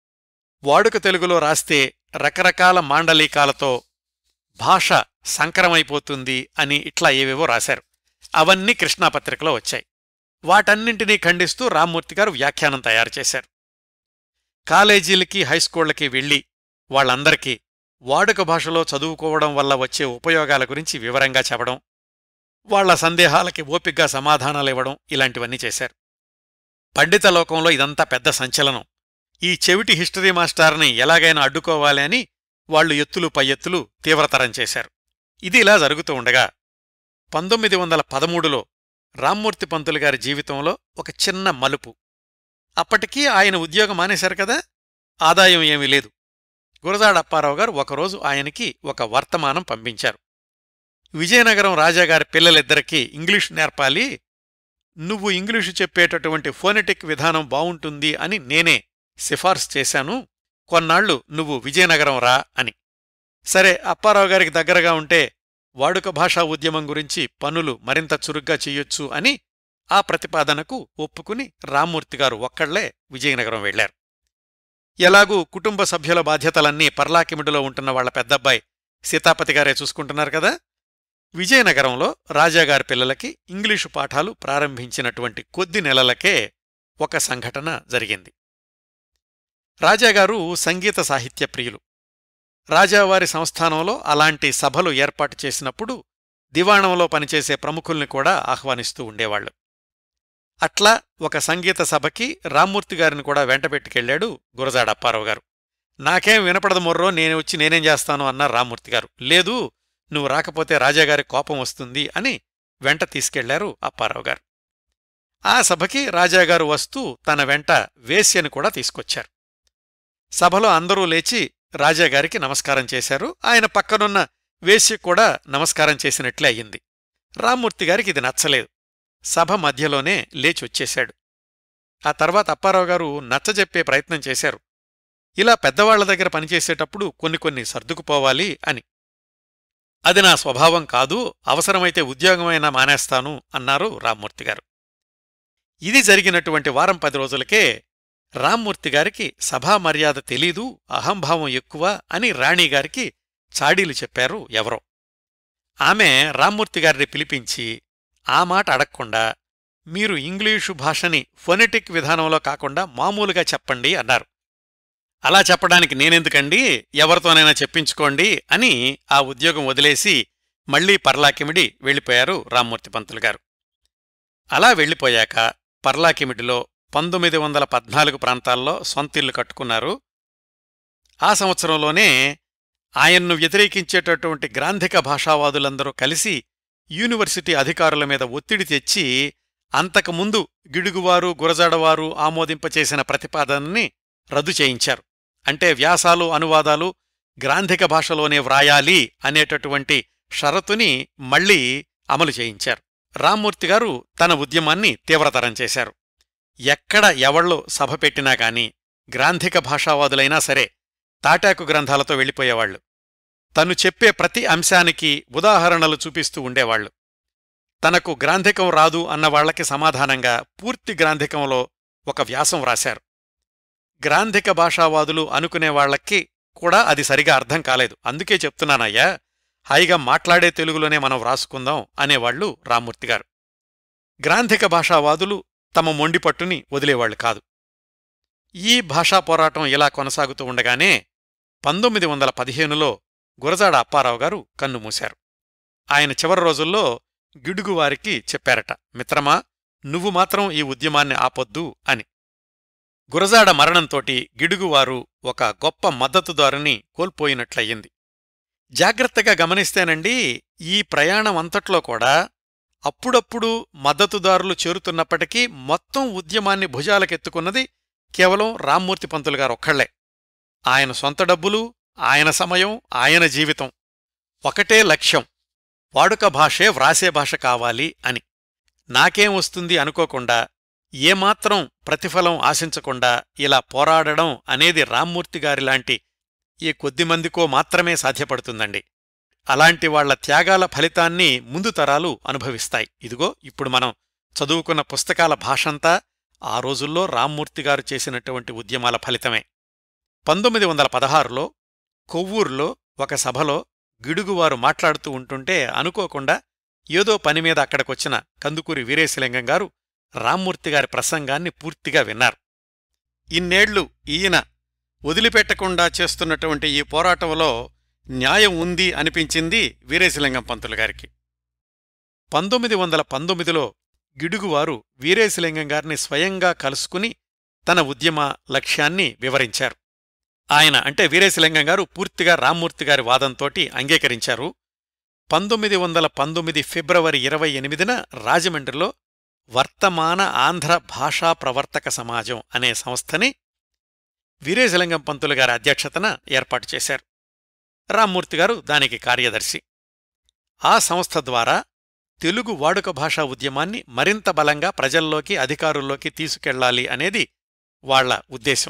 Speaker 1: వాడుక తెలుగులో రాస్తే రకరకాల మాండలీకాలతో భాష సంకరమైపోతుంది అని ఇట్లా ఏవేవో రాశారు అవన్నీ కృష్ణాపత్రికలో వచ్చాయి వాటన్నింటినీ ఖండిస్తూ రామ్మూర్తి గారు వ్యాఖ్యానం తయారు చేశారు కాలేజీలకి హైస్కూళ్లకి వెళ్లి వాళ్ళందరికీ వాడుక భాషలో చదువుకోవడం వల్ల వచ్చే ఉపయోగాల గురించి వివరంగా చెప్పడం వాళ్ల సందేహాలకి ఓపిగ్గా సమాధానాలివ్వడం ఇలాంటివన్నీ చేశారు పండిత లోకంలో ఇదంతా పెద్ద సంచలనం ఈ చెవిటి హిస్టరీ మాస్టార్ని ఎలాగైనా అడ్డుకోవాలి అని వాళ్లు ఎత్తులు పై ఎత్తులు తీవ్రతరం చేశారు ఇది ఇలా జరుగుతూ ఉండగా పంతొమ్మిది వందల పదమూడులో రామ్మూర్తి పంతులు గారి జీవితంలో ఒక చిన్న మలుపు అప్పటికీ ఆయన ఉద్యోగం మానేశారు కదా ఆదాయం ఏమీ లేదు గురజాడ అప్పారావు గారు ఒకరోజు ఆయనకి ఒక వర్తమానం పంపించారు విజయనగరం రాజాగారి పిల్లలిద్దరికీ ఇంగ్లీషు నేర్పాలి నువ్వు ఇంగ్లీషు చెప్పేటటువంటి ఫోనెటిక్ విధానం బావుంటుంది అని నేనే సిఫార్సు చేశాను కొన్నాళ్లు నువ్వు విజయనగరం రా అని సరే అప్పారావు గారికి దగ్గరగా ఉంటే వాడుక భాషా ఉద్యమం గురించి పనులు మరింత చురుగ్గా చెయ్యొచ్చు అని ఆ ప్రతిపాదనకు ఒప్పుకుని రామ్మూర్తి గారు ఒక్కళ్లే విజయనగరం వెళ్లారు ఎలాగూ కుటుంబ సభ్యుల బాధ్యతలన్నీ పర్లాకిమిడిలో ఉంటున్న వాళ్ల పెద్దబ్బాయి సీతాపతి గారే చూసుకుంటున్నారు కదా విజయనగరంలో రాజాగారి పిల్లలకి ఇంగ్లీషు పాఠాలు ప్రారంభించినటువంటి కొద్ది నెలలకే ఒక సంఘటన జరిగింది రాజాగారు సంగీత సాహిత్య ప్రియులు రాజావారి సంస్థానంలో అలాంటి సభలు ఏర్పాటు చేసినప్పుడు దివాణంలో పనిచేసే ప్రముఖుల్ని కూడా ఆహ్వానిస్తూ ఉండేవాళ్లు అట్లా ఒక సంగీత సభకి రామ్మూర్తి గారిని కూడా వెంటబెట్టుకెళ్లాడు గురజాడ అప్పారావు గారు నాకేం వినపడదు మొర్రో నేను వచ్చి నేనేం చేస్తాను అన్నారు రామ్మూర్తి గారు లేదు నువ్వు రాకపోతే రాజాగారి కోపం వస్తుంది అని వెంట తీసుకెళ్లారు అప్పారావు గారు ఆ సభకి రాజాగారు వస్తూ తన వెంట వేశ్యని కూడా తీసుకొచ్చారు సభలో అందరూ లేచి రాజాగారికి నమస్కారం చేశారు ఆయన పక్కనున్న వేశ్యకు కూడా నమస్కారం చేసినట్లే అయ్యింది రామ్మూర్తి గారికి ఇది నచ్చలేదు సభ మధ్యలోనే లేచొచ్చేశాడు ఆ తర్వాత అప్పారావు గారు నచ్చజెప్పే ప్రయత్నం చేశారు ఇలా పెద్దవాళ్ల దగ్గర పనిచేసేటప్పుడు కొన్ని కొన్ని సర్దుకుపోవాలి అని అది నా స్వభావం కాదు అవసరమైతే ఉద్యోగమైనా మానేస్తాను అన్నారు రామ్మూర్తి గారు ఇది జరిగినటువంటి వారం పది రోజులకే రామ్మూర్తి గారికి సభా మర్యాద తెలీదు అహంభావం ఎక్కువ అని రాణిగారికి చాడీలు చెప్పారు ఎవరో ఆమె రామ్మూర్తి గారిని పిలిపించి ఆ మాట అడగకుండా మీరు ఇంగ్లీషు భాషని ఫొనెటిక్ విధానంలో కాకుండా మామూలుగా చెప్పండి అన్నారు అలా చెప్పడానికి నేనెందుకండి ఎవరితోనైనా చెప్పించుకోండి అని ఆ ఉద్యోగం వదిలేసి మళ్లీ పర్లాకిమిడి వెళ్ళిపోయారు రామ్మూర్తి పంతులు గారు అలా వెళ్ళిపోయాక పర్లాకిమిడిలో పంతొమ్మిది వందల పద్నాలుగు ప్రాంతాల్లో సొంతిల్లు కట్టుకున్నారు ఆ సంవత్సరంలోనే ఆయన్ను వ్యతిరేకించేటటువంటి గ్రాంధిక భాషావాదులందరూ కలిసి యూనివర్సిటీ అధికారుల మీద ఒత్తిడి తెచ్చి అంతకుముందు గిడుగువారు గురజాడవారు ఆమోదింపచేసిన ప్రతిపాదనని రద్దు చేయించారు అంటే వ్యాసాలు అనువాదాలు గ్రాంధిక భాషలోనే వ్రాయాలి అనేటటువంటి షరతుని మళ్లీ అమలు చేయించారు రామ్మూర్తి గారు తన ఉద్యమాన్ని తీవ్రతరం చేశారు ఎక్కడ ఎవళ్ళో సభ పెట్టినా కాని గ్రాంధిక భాషావాదులైనా సరే తాటాకు గ్రంథాలతో వెళ్ళిపోయేవాళ్లు తను చెప్పే ప్రతి అంశానికి ఉదాహరణలు చూపిస్తూ ఉండేవాళ్లు తనకు గ్రాంధికం రాదు అన్నవాళ్లకి సమాధానంగా పూర్తి గ్రాంధికంలో ఒక వ్యాసం వ్రాశారు గ్రాంధిక భాషావాదులు అనుకునేవాళ్లకి కూడా అది సరిగా అర్థం కాలేదు అందుకే చెప్తున్నానయ్యా హాయిగా మాట్లాడే తెలుగులోనే మనం వ్రాసుకుందాం అనేవాళ్లు రామ్మూర్తి గారు గ్రాంధిక భాషావాదులు తమ మొండిపట్టుని వదిలేవాళ్లు కాదు ఈ భాషా పోరాటం ఇలా కొనసాగుతూ ఉండగానే పంతొమ్మిది వందల పదిహేనులో గురజాడ అప్పారావు గారు కన్నుమూశారు ఆయన చివరి రోజుల్లో గిడుగువారికి చెప్పారట మిత్రమా నువ్వు మాత్రం ఈ ఉద్యమాన్ని ఆపొద్దు అని గురజాడ మరణంతోటి గిడుగువారు ఒక గొప్ప మద్దతుదారుని కోల్పోయినట్లయింది జాగ్రత్తగా గమనిస్తేనండి ఈ ప్రయాణం అంతట్లో కూడా అప్పుడప్పుడు మద్దతుదారులు చేరుతున్నప్పటికీ మొత్తం ఉద్యమాన్ని భుజాలకెత్తుకున్నది కేవలం రామ్మూర్తి పంతులు గారొక్కళ్లే ఆయన సొంత డబ్బులు ఆయన సమయం ఆయన జీవితం ఒకటే లక్ష్యం వాడుక భాషే వ్రాసే భాష కావాలి అని నాకేం వస్తుంది అనుకోకుండా ఏమాత్రం ప్రతిఫలం ఆశించకుండా ఇలా పోరాడడం అనేది రామ్మూర్తి గారిలాంటి ఈ కొద్దిమందికో మాత్రమే సాధ్యపడుతుందండి అలాంటి వాళ్ల త్యాగాల ఫలితాన్ని ముందు తరాలు అనుభవిస్తాయి ఇదిగో ఇప్పుడు మనం చదువుకున్న పుస్తకాల భాషంతా ఆ రోజుల్లో రామ్మూర్తి గారు చేసినటువంటి ఉద్యమాల ఫలితమే పంతొమ్మిది వందల పదహారులో కొవ్వూరులో ఒక సభలో గిడుగువారు మాట్లాడుతూ ఉంటుంటే అనుకోకుండా ఏదో పనిమీద అక్కడికొచ్చిన కందుకూరి వీరేశలింగం గారు రామ్మూర్తి గారి ప్రసంగాన్ని పూర్తిగా విన్నారు ఇన్నేళ్లు ఈయన వదిలిపెట్టకుండా చేస్తున్నటువంటి ఈ పోరాటంలో న్యాయం ఉంది అనిపించింది వీరేశలింగం పంతులు గారికి పంతొమ్మిది వందల పంతొమ్మిదిలో గిడుగువారు వీరేశలింగం గారిని స్వయంగా కలుసుకుని తన ఉద్యమ లక్ష్యాన్ని వివరించారు ఆయన అంటే వీరేశలింగం గారు పూర్తిగా రామ్మూర్తి గారి వాదంతోటి అంగీకరించారు పంతొమ్మిది వందల పంతొమ్మిది ఫిబ్రవరి ఇరవై ఎనిమిదిన రాజమండ్రిలో వర్తమాన ఆంధ్ర భాషా ప్రవర్తక సమాజం అనే సంస్థని వీరేశలింగం పంతులు గారి అధ్యక్షతన ఏర్పాటు చేశారు రామ్మూర్తి గారు దానికి కార్యదర్శి ఆ సంస్థ ద్వారా తెలుగు వాడుక భాషా ఉద్యమాన్ని మరింత బలంగా ప్రజల్లోకి అధికారుల్లోకి తీసుకెళ్లాలి అనేది వాళ్ల ఉద్దేశం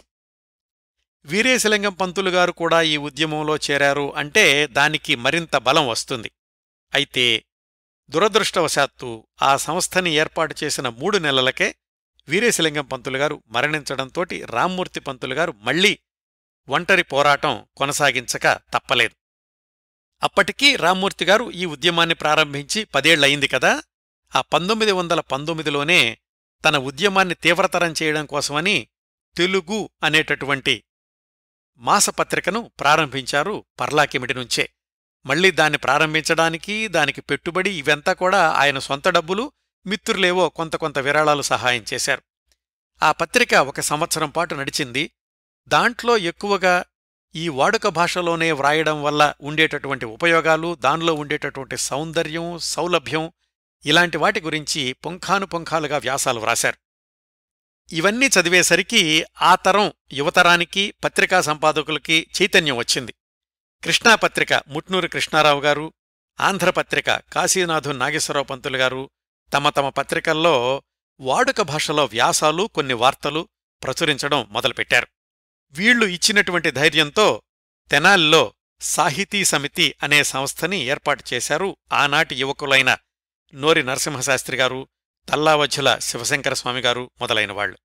Speaker 1: వీరేశలింగం పంతులు గారు కూడా ఈ ఉద్యమంలో చేరారు అంటే దానికి మరింత బలం వస్తుంది అయితే దురదృష్టవశాత్తు ఆ సంస్థని ఏర్పాటు చేసిన మూడు నెలలకే వీరేశలింగం పంతులు గారు మరణించడంతోటి రామ్మూర్తి పంతులు గారు మళ్లీ ఒంటరి పోరాటం కొనసాగించక తప్పలేదు అప్పటికీ రామ్మూర్తి గారు ఈ ఉద్యమాన్ని ప్రారంభించి పదేళ్లయింది కదా ఆ పంతొమ్మిది వందల పంతొమ్మిదిలోనే తన ఉద్యమాన్ని తీవ్రతరం చేయడం కోసమని తెలుగు అనేటటువంటి మాసపత్రికను ప్రారంభించారు పర్లాకిమిడి నుంచే మళ్లీ దాన్ని ప్రారంభించడానికి దానికి పెట్టుబడి ఇవంతా కూడా ఆయన సొంత డబ్బులు మిత్రులేవో కొంత కొంత విరాళాలు సహాయం చేశారు ఆ పత్రిక ఒక సంవత్సరం పాటు నడిచింది దాంట్లో ఎక్కువగా ఈ వాడుక భాషలోనే వ్రాయడం వల్ల ఉండేటటువంటి ఉపయోగాలు దానిలో ఉండేటటువంటి సౌందర్యం సౌలభ్యం ఇలాంటి వాటి గురించి పుంఖానుపుంఖాలుగా వ్యాసాలు వ్రాశారు ఇవన్నీ చదివేసరికి ఆ తరం యువతరానికి పత్రికా సంపాదకులకి చైతన్యం వచ్చింది కృష్ణాపత్రిక ముట్నూరు కృష్ణారావు గారు ఆంధ్రపత్రిక కాశీనాథు నాగేశ్వరరావు పంతులు గారు తమ తమ పత్రికల్లో వాడుక భాషలో వ్యాసాలు కొన్ని వార్తలు ప్రచురించడం మొదలుపెట్టారు వీళ్లు ఇచ్చినటువంటి ధైర్యంతో తెనాలిలో సాహితీ సమితి అనే సంస్థని ఏర్పాటు చేశారు ఆనాటి యువకులైన నోరి నరసింహశాస్త్రి గారు తల్లావజ్జుల శివశంకర స్వామిగారు మొదలైన వాళ్లు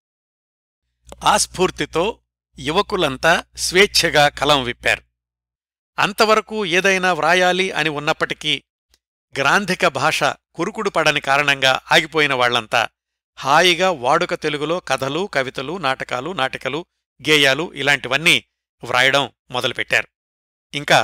Speaker 1: ఆ స్ఫూర్తితో యువకులంతా స్వేచ్ఛగా కలం విప్పారు అంతవరకు ఏదైనా వ్రాయాలి అని ఉన్నప్పటికీ గ్రాంధిక భాష కురుకుడు పడని కారణంగా ఆగిపోయిన వాళ్లంతా హాయిగా వాడుక తెలుగులో కథలు కవితలు నాటకాలు నాటికలు గేయాలు ఇలాంటివన్నీ వ్రాయడం మొదలుపెట్టారు ఇంకా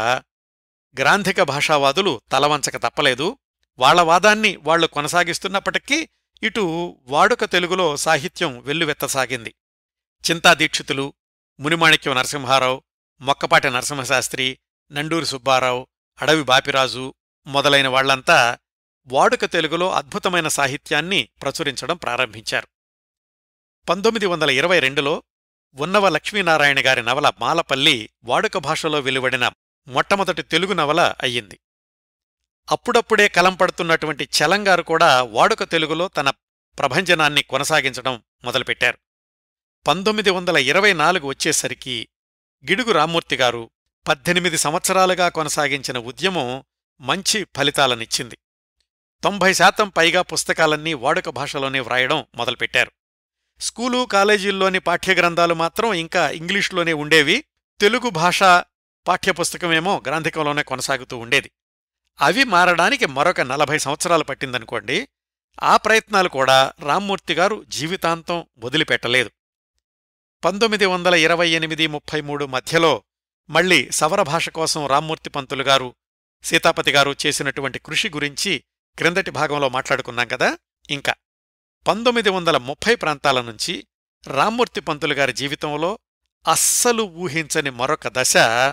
Speaker 1: గ్రాంధిక భాషావాదులు తలవంచక తప్పలేదు వాళ్ల వాదాన్ని వాళ్లు కొనసాగిస్తున్నప్పటికీ ఇటు వాడుక తెలుగులో సాహిత్యం వెల్లువెత్తసాగింది చింతాదీక్షితులు మునిమాణిక్యం నరసింహారావు మొక్కపాటి నరసింహశాస్త్రి నండూరి సుబ్బారావు అడవి బాపిరాజు మొదలైన వాళ్లంతా వాడుక తెలుగులో అద్భుతమైన సాహిత్యాన్ని ప్రచురించడం ప్రారంభించారు పంతొమ్మిది వందల ఇరవై రెండులో ఉన్నవ లక్ష్మీనారాయణ గారి నవల మాలపల్లి వాడుక భాషలో వెలువడిన మొట్టమొదటి తెలుగు నవల అయ్యింది అప్పుడప్పుడే కలంపడుతున్నటువంటి చలంగారు కూడా వాడుక తెలుగులో తన ప్రభంజనాన్ని కొనసాగించడం మొదలుపెట్టారు పంతొమ్మిది వందల ఇరవై నాలుగు వచ్చేసరికి గిడుగు రామ్మూర్తి గారు పద్దెనిమిది సంవత్సరాలుగా కొనసాగించిన ఉద్యమం మంచి ఫలితాలనిచ్చింది తొంభై శాతం పైగా పుస్తకాలన్నీ వాడుక భాషలోనే వ్రాయడం మొదలుపెట్టారు స్కూలు కాలేజీల్లోని పాఠ్యగ్రంథాలు మాత్రం ఇంకా ఇంగ్లీష్లోనే ఉండేవి తెలుగు భాష పాఠ్యపుస్తకమేమో గ్రంథికంలోనే కొనసాగుతూ ఉండేది అవి మారడానికి మరొక నలభై సంవత్సరాలు పట్టిందనుకోండి ఆ ప్రయత్నాలు కూడా రామ్మూర్తి గారు జీవితాంతం వదిలిపెట్టలేదు పంతొమ్మిది వందల ఇరవై ఎనిమిది ముప్పై మూడు మధ్యలో మళ్లీ సవర భాష కోసం రామ్మూర్తి పంతులు గారు సీతాపతి గారు చేసినటువంటి కృషి గురించి క్రిందటి భాగంలో మాట్లాడుకున్నాం కదా ఇంకా పంతొమ్మిది వందల ముప్పై ప్రాంతాల నుంచి రామ్మూర్తి పంతులు గారి జీవితంలో అస్సలు ఊహించని మరొక దశ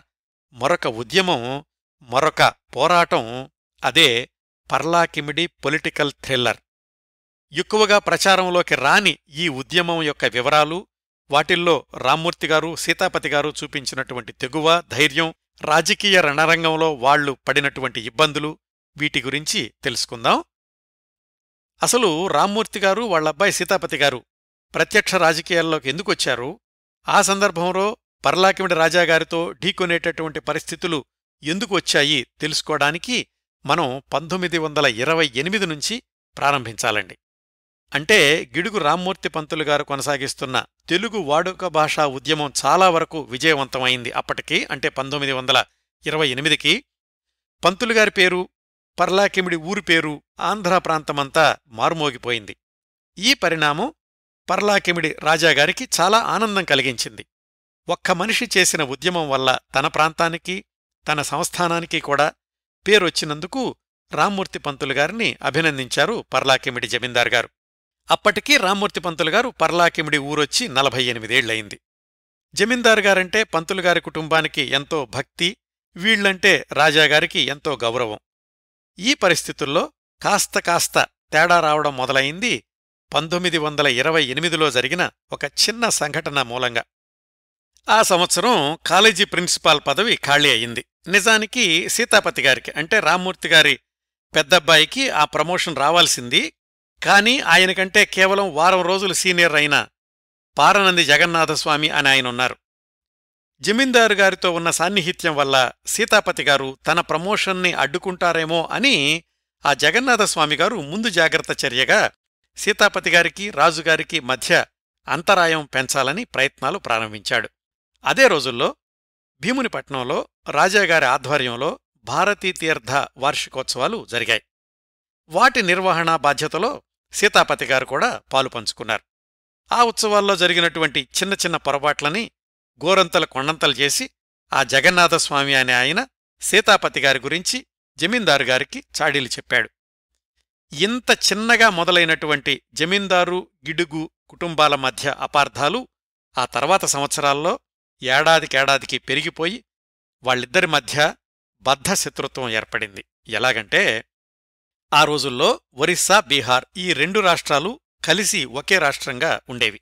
Speaker 1: మరొక ఉద్యమం మరొక పోరాటం అదే పర్లాకిమిడి పొలిటికల్ థ్రిల్లర్ ఎక్కువగా ప్రచారంలోకి రాని ఈ ఉద్యమం యొక్క వివరాలు వాటిల్లో రామ్మూర్తి గారు సీతాపతి గారు చూపించినటువంటి తెగువ ధైర్యం రాజకీయ రణరంగంలో వాళ్లు పడినటువంటి ఇబ్బందులు వీటి గురించి తెలుసుకుందాం అసలు రామ్మూర్తి గారు వాళ్ళబ్బాయి సీతాపతి గారు ప్రత్యక్ష రాజకీయాల్లోకి ఎందుకొచ్చారు ఆ సందర్భంలో పర్లాకిమిడి రాజాగారితో ఢీకొనేటటువంటి పరిస్థితులు ఎందుకు వచ్చాయి తెలుసుకోవడానికి మనం పంతొమ్మిది వందల ఇరవై ఎనిమిది నుంచి ప్రారంభించాలండి అంటే గిడుగు రామ్మూర్తి పంతులు గారు కొనసాగిస్తున్న తెలుగు వాడుక భాషా ఉద్యమం చాలా వరకు విజయవంతమైంది అప్పటికి అంటే పంతొమ్మిది వందల ఇరవై ఎనిమిదికి పంతులుగారి పేరు పర్లాకిమిడి ఊరి పేరు ఆంధ్ర ప్రాంతమంతా మారుమోగిపోయింది ఈ పరిణామం పర్లాకిమిడి రాజాగారికి చాలా ఆనందం కలిగించింది ఒక్క మనిషి చేసిన ఉద్యమం వల్ల తన ప్రాంతానికి తన సంస్థానానికి కూడా పేరొచ్చినందుకు రామ్మూర్తి పంతులు గారిని అభినందించారు పర్లాకిమిడి జమీందార్ గారు అప్పటికీ రామ్మూర్తి పంతులు గారు పర్లాకిమిడి ఊరొచ్చి నలభై ఎనిమిదేళ్లయింది జమీందార్ గారంటే పంతులు గారి కుటుంబానికి ఎంతో భక్తి వీళ్లంటే రాజాగారికి ఎంతో గౌరవం ఈ పరిస్థితుల్లో కాస్త కాస్త తేడా రావడం మొదలయింది పంతొమ్మిది వందల ఇరవై ఎనిమిదిలో జరిగిన ఒక చిన్న సంఘటన మూలంగా ఆ సంవత్సరం కాలేజీ ప్రిన్సిపాల్ పదవి ఖాళీ అయింది నిజానికి సీతాపతి గారికి అంటే రామ్మూర్తి గారి పెద్దబ్బాయికి ఆ ప్రమోషన్ రావాల్సింది కాని ఆయనకంటే కేవలం వారం రోజులు సీనియర్ అయిన పారనంది జగన్నాథస్వామి అని ఆయన ఉన్నారు జమీందారు గారితో ఉన్న సాన్నిహిత్యం వల్ల సీతాపతి గారు తన ప్రమోషన్ని అడ్డుకుంటారేమో అని ఆ జగన్నాథస్వామి గారు ముందు జాగ్రత్త చర్యగా సీతాపతి గారికి రాజుగారికి మధ్య అంతరాయం పెంచాలని ప్రయత్నాలు ప్రారంభించాడు అదే రోజుల్లో భీమునిపట్నంలో రాజాగారి ఆధ్వర్యంలో భారతీ తీర్థ వార్షికోత్సవాలు జరిగాయి వాటి నిర్వహణ బాధ్యతలో సీతాపతి గారు కూడా పాలు పంచుకున్నారు ఆ ఉత్సవాల్లో జరిగినటువంటి చిన్న చిన్న పొరపాట్లని గోరంతలు కొండంతలు చేసి ఆ జగన్నాథస్వామి అనే ఆయన సీతాపతి గారి గురించి జమీందారు గారికి చాడీలు చెప్పాడు ఇంత చిన్నగా మొదలైనటువంటి జమీందారు గిడుగు కుటుంబాల మధ్య అపార్థాలు ఆ తర్వాత సంవత్సరాల్లో ఏడాదికేడాదికి పెరిగిపోయి వాళ్ళిద్దరి మధ్య బద్ధ శత్రుత్వం ఏర్పడింది ఎలాగంటే ఆ రోజుల్లో ఒరిస్సా బీహార్ ఈ రెండు రాష్ట్రాలు కలిసి ఒకే రాష్ట్రంగా ఉండేవి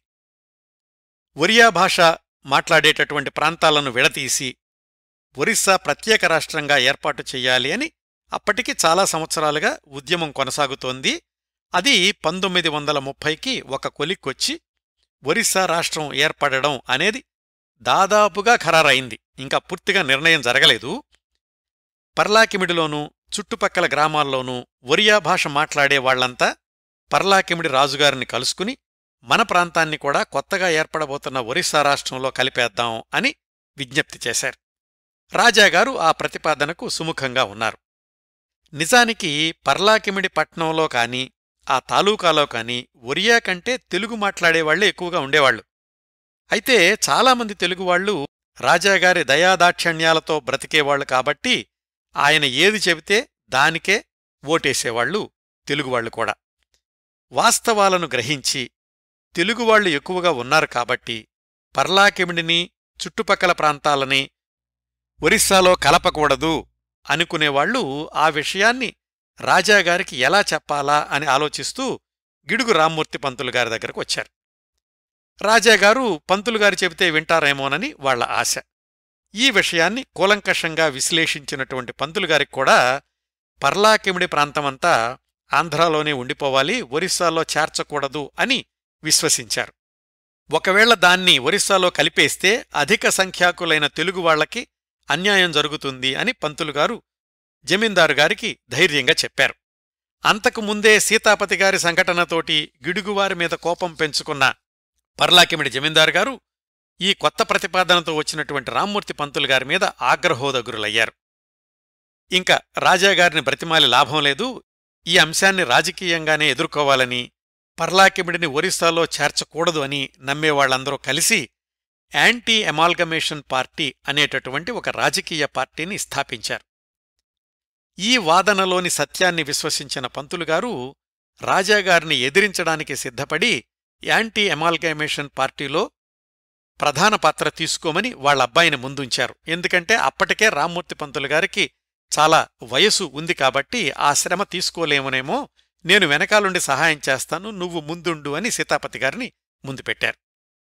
Speaker 1: ఒరియా భాష మాట్లాడేటటువంటి ప్రాంతాలను విడతీసి ఒరిస్సా ప్రత్యేక రాష్ట్రంగా ఏర్పాటు చెయ్యాలి అని అప్పటికి చాలా సంవత్సరాలుగా ఉద్యమం కొనసాగుతోంది అది పంతొమ్మిది వందల ముప్పైకి ఒక కొలిక్కొచ్చి ఒరిస్సా రాష్ట్రం ఏర్పడడం అనేది దాదాపుగా ఖరారైంది ఇంకా పూర్తిగా నిర్ణయం జరగలేదు పర్లాకిమిడిలోనూ చుట్టుపక్కల గ్రామాల్లోనూ ఒరియా భాష మాట్లాడే వాళ్లంతా పర్లాకిమిడి రాజుగారిని కలుసుకుని మన ప్రాంతాన్ని కూడా కొత్తగా ఏర్పడబోతున్న ఒరిస్సా రాష్ట్రంలో కలిపేద్దాం అని విజ్ఞప్తి చేశారు రాజాగారు ఆ ప్రతిపాదనకు సుముఖంగా ఉన్నారు నిజానికి పర్లాకిమిడి పట్నంలో కాని ఆ తాలూకాలో కాని ఒరియా కంటే తెలుగు మాట్లాడేవాళ్లే ఎక్కువగా ఉండేవాళ్లు అయితే చాలామంది తెలుగువాళ్లు రాజాగారి దయాదాక్షణ్యాలతో బ్రతికేవాళ్లు కాబట్టి ఆయన ఏది చెబితే దానికే ఓటేసేవాళ్లు తెలుగువాళ్లు కూడా వాస్తవాలను గ్రహించి తెలుగువాళ్లు ఎక్కువగా ఉన్నారు కాబట్టి పర్లాకిమిడిని చుట్టుపక్కల ప్రాంతాలని ఒరిస్సాలో కలపకూడదు అనుకునేవాళ్లు ఆ విషయాన్ని రాజాగారికి ఎలా చెప్పాలా అని ఆలోచిస్తూ గిడుగు రామ్మూర్తి పంతులు గారి దగ్గరకు వచ్చారు రాజాగారు పంతులుగారు చెబితే వింటారేమోనని వాళ్ల ఆశ ఈ విషయాన్ని కూలంకషంగా విశ్లేషించినటువంటి పంతులుగారికి కూడా పర్లాకిమిడి ప్రాంతమంతా ఆంధ్రాలోనే ఉండిపోవాలి ఒరిస్సాలో చేర్చకూడదు అని విశ్వసించారు ఒకవేళ దాన్ని ఒరిస్సాలో కలిపేస్తే అధిక సంఖ్యాకులైన తెలుగు వాళ్లకి అన్యాయం జరుగుతుంది అని పంతులుగారు జమీందారు గారికి ధైర్యంగా చెప్పారు అంతకుముందే సీతాపతి గారి సంఘటనతోటి గిడుగువారి మీద కోపం పెంచుకున్న పర్లాకిమిడి జమీందారు గారు ఈ కొత్త ప్రతిపాదనతో వచ్చినటువంటి రామ్మూర్తి పంతులు గారి మీద ఆగ్రహోదగురులయ్యారు ఇంకా రాజాగారిని బ్రతిమాలి లాభం లేదు ఈ అంశాన్ని రాజకీయంగానే ఎదుర్కోవాలని పర్లాకిమిడిని ఒరిస్సాలో చేర్చకూడదు అని నమ్మేవాళ్లందరూ కలిసి యాంటీ ఎమాల్గమేషన్ పార్టీ అనేటటువంటి ఒక రాజకీయ పార్టీని స్థాపించారు ఈ వాదనలోని సత్యాన్ని విశ్వసించిన పంతులుగారు రాజాగారిని ఎదిరించడానికి సిద్ధపడి యాంటీ ఎమాల్గమేషన్ పార్టీలో ప్రధాన పాత్ర తీసుకోమని వాళ్ళ అబ్బాయిని ముందుంచారు ఎందుకంటే అప్పటికే రామ్మూర్తి పంతులు గారికి చాలా వయసు ఉంది కాబట్టి ఆ శ్రమ తీసుకోలేమనేమో నేను వెనకాలుండి సహాయం చేస్తాను నువ్వు ముందుండు అని సీతాపతి గారిని ముందు పెట్టారు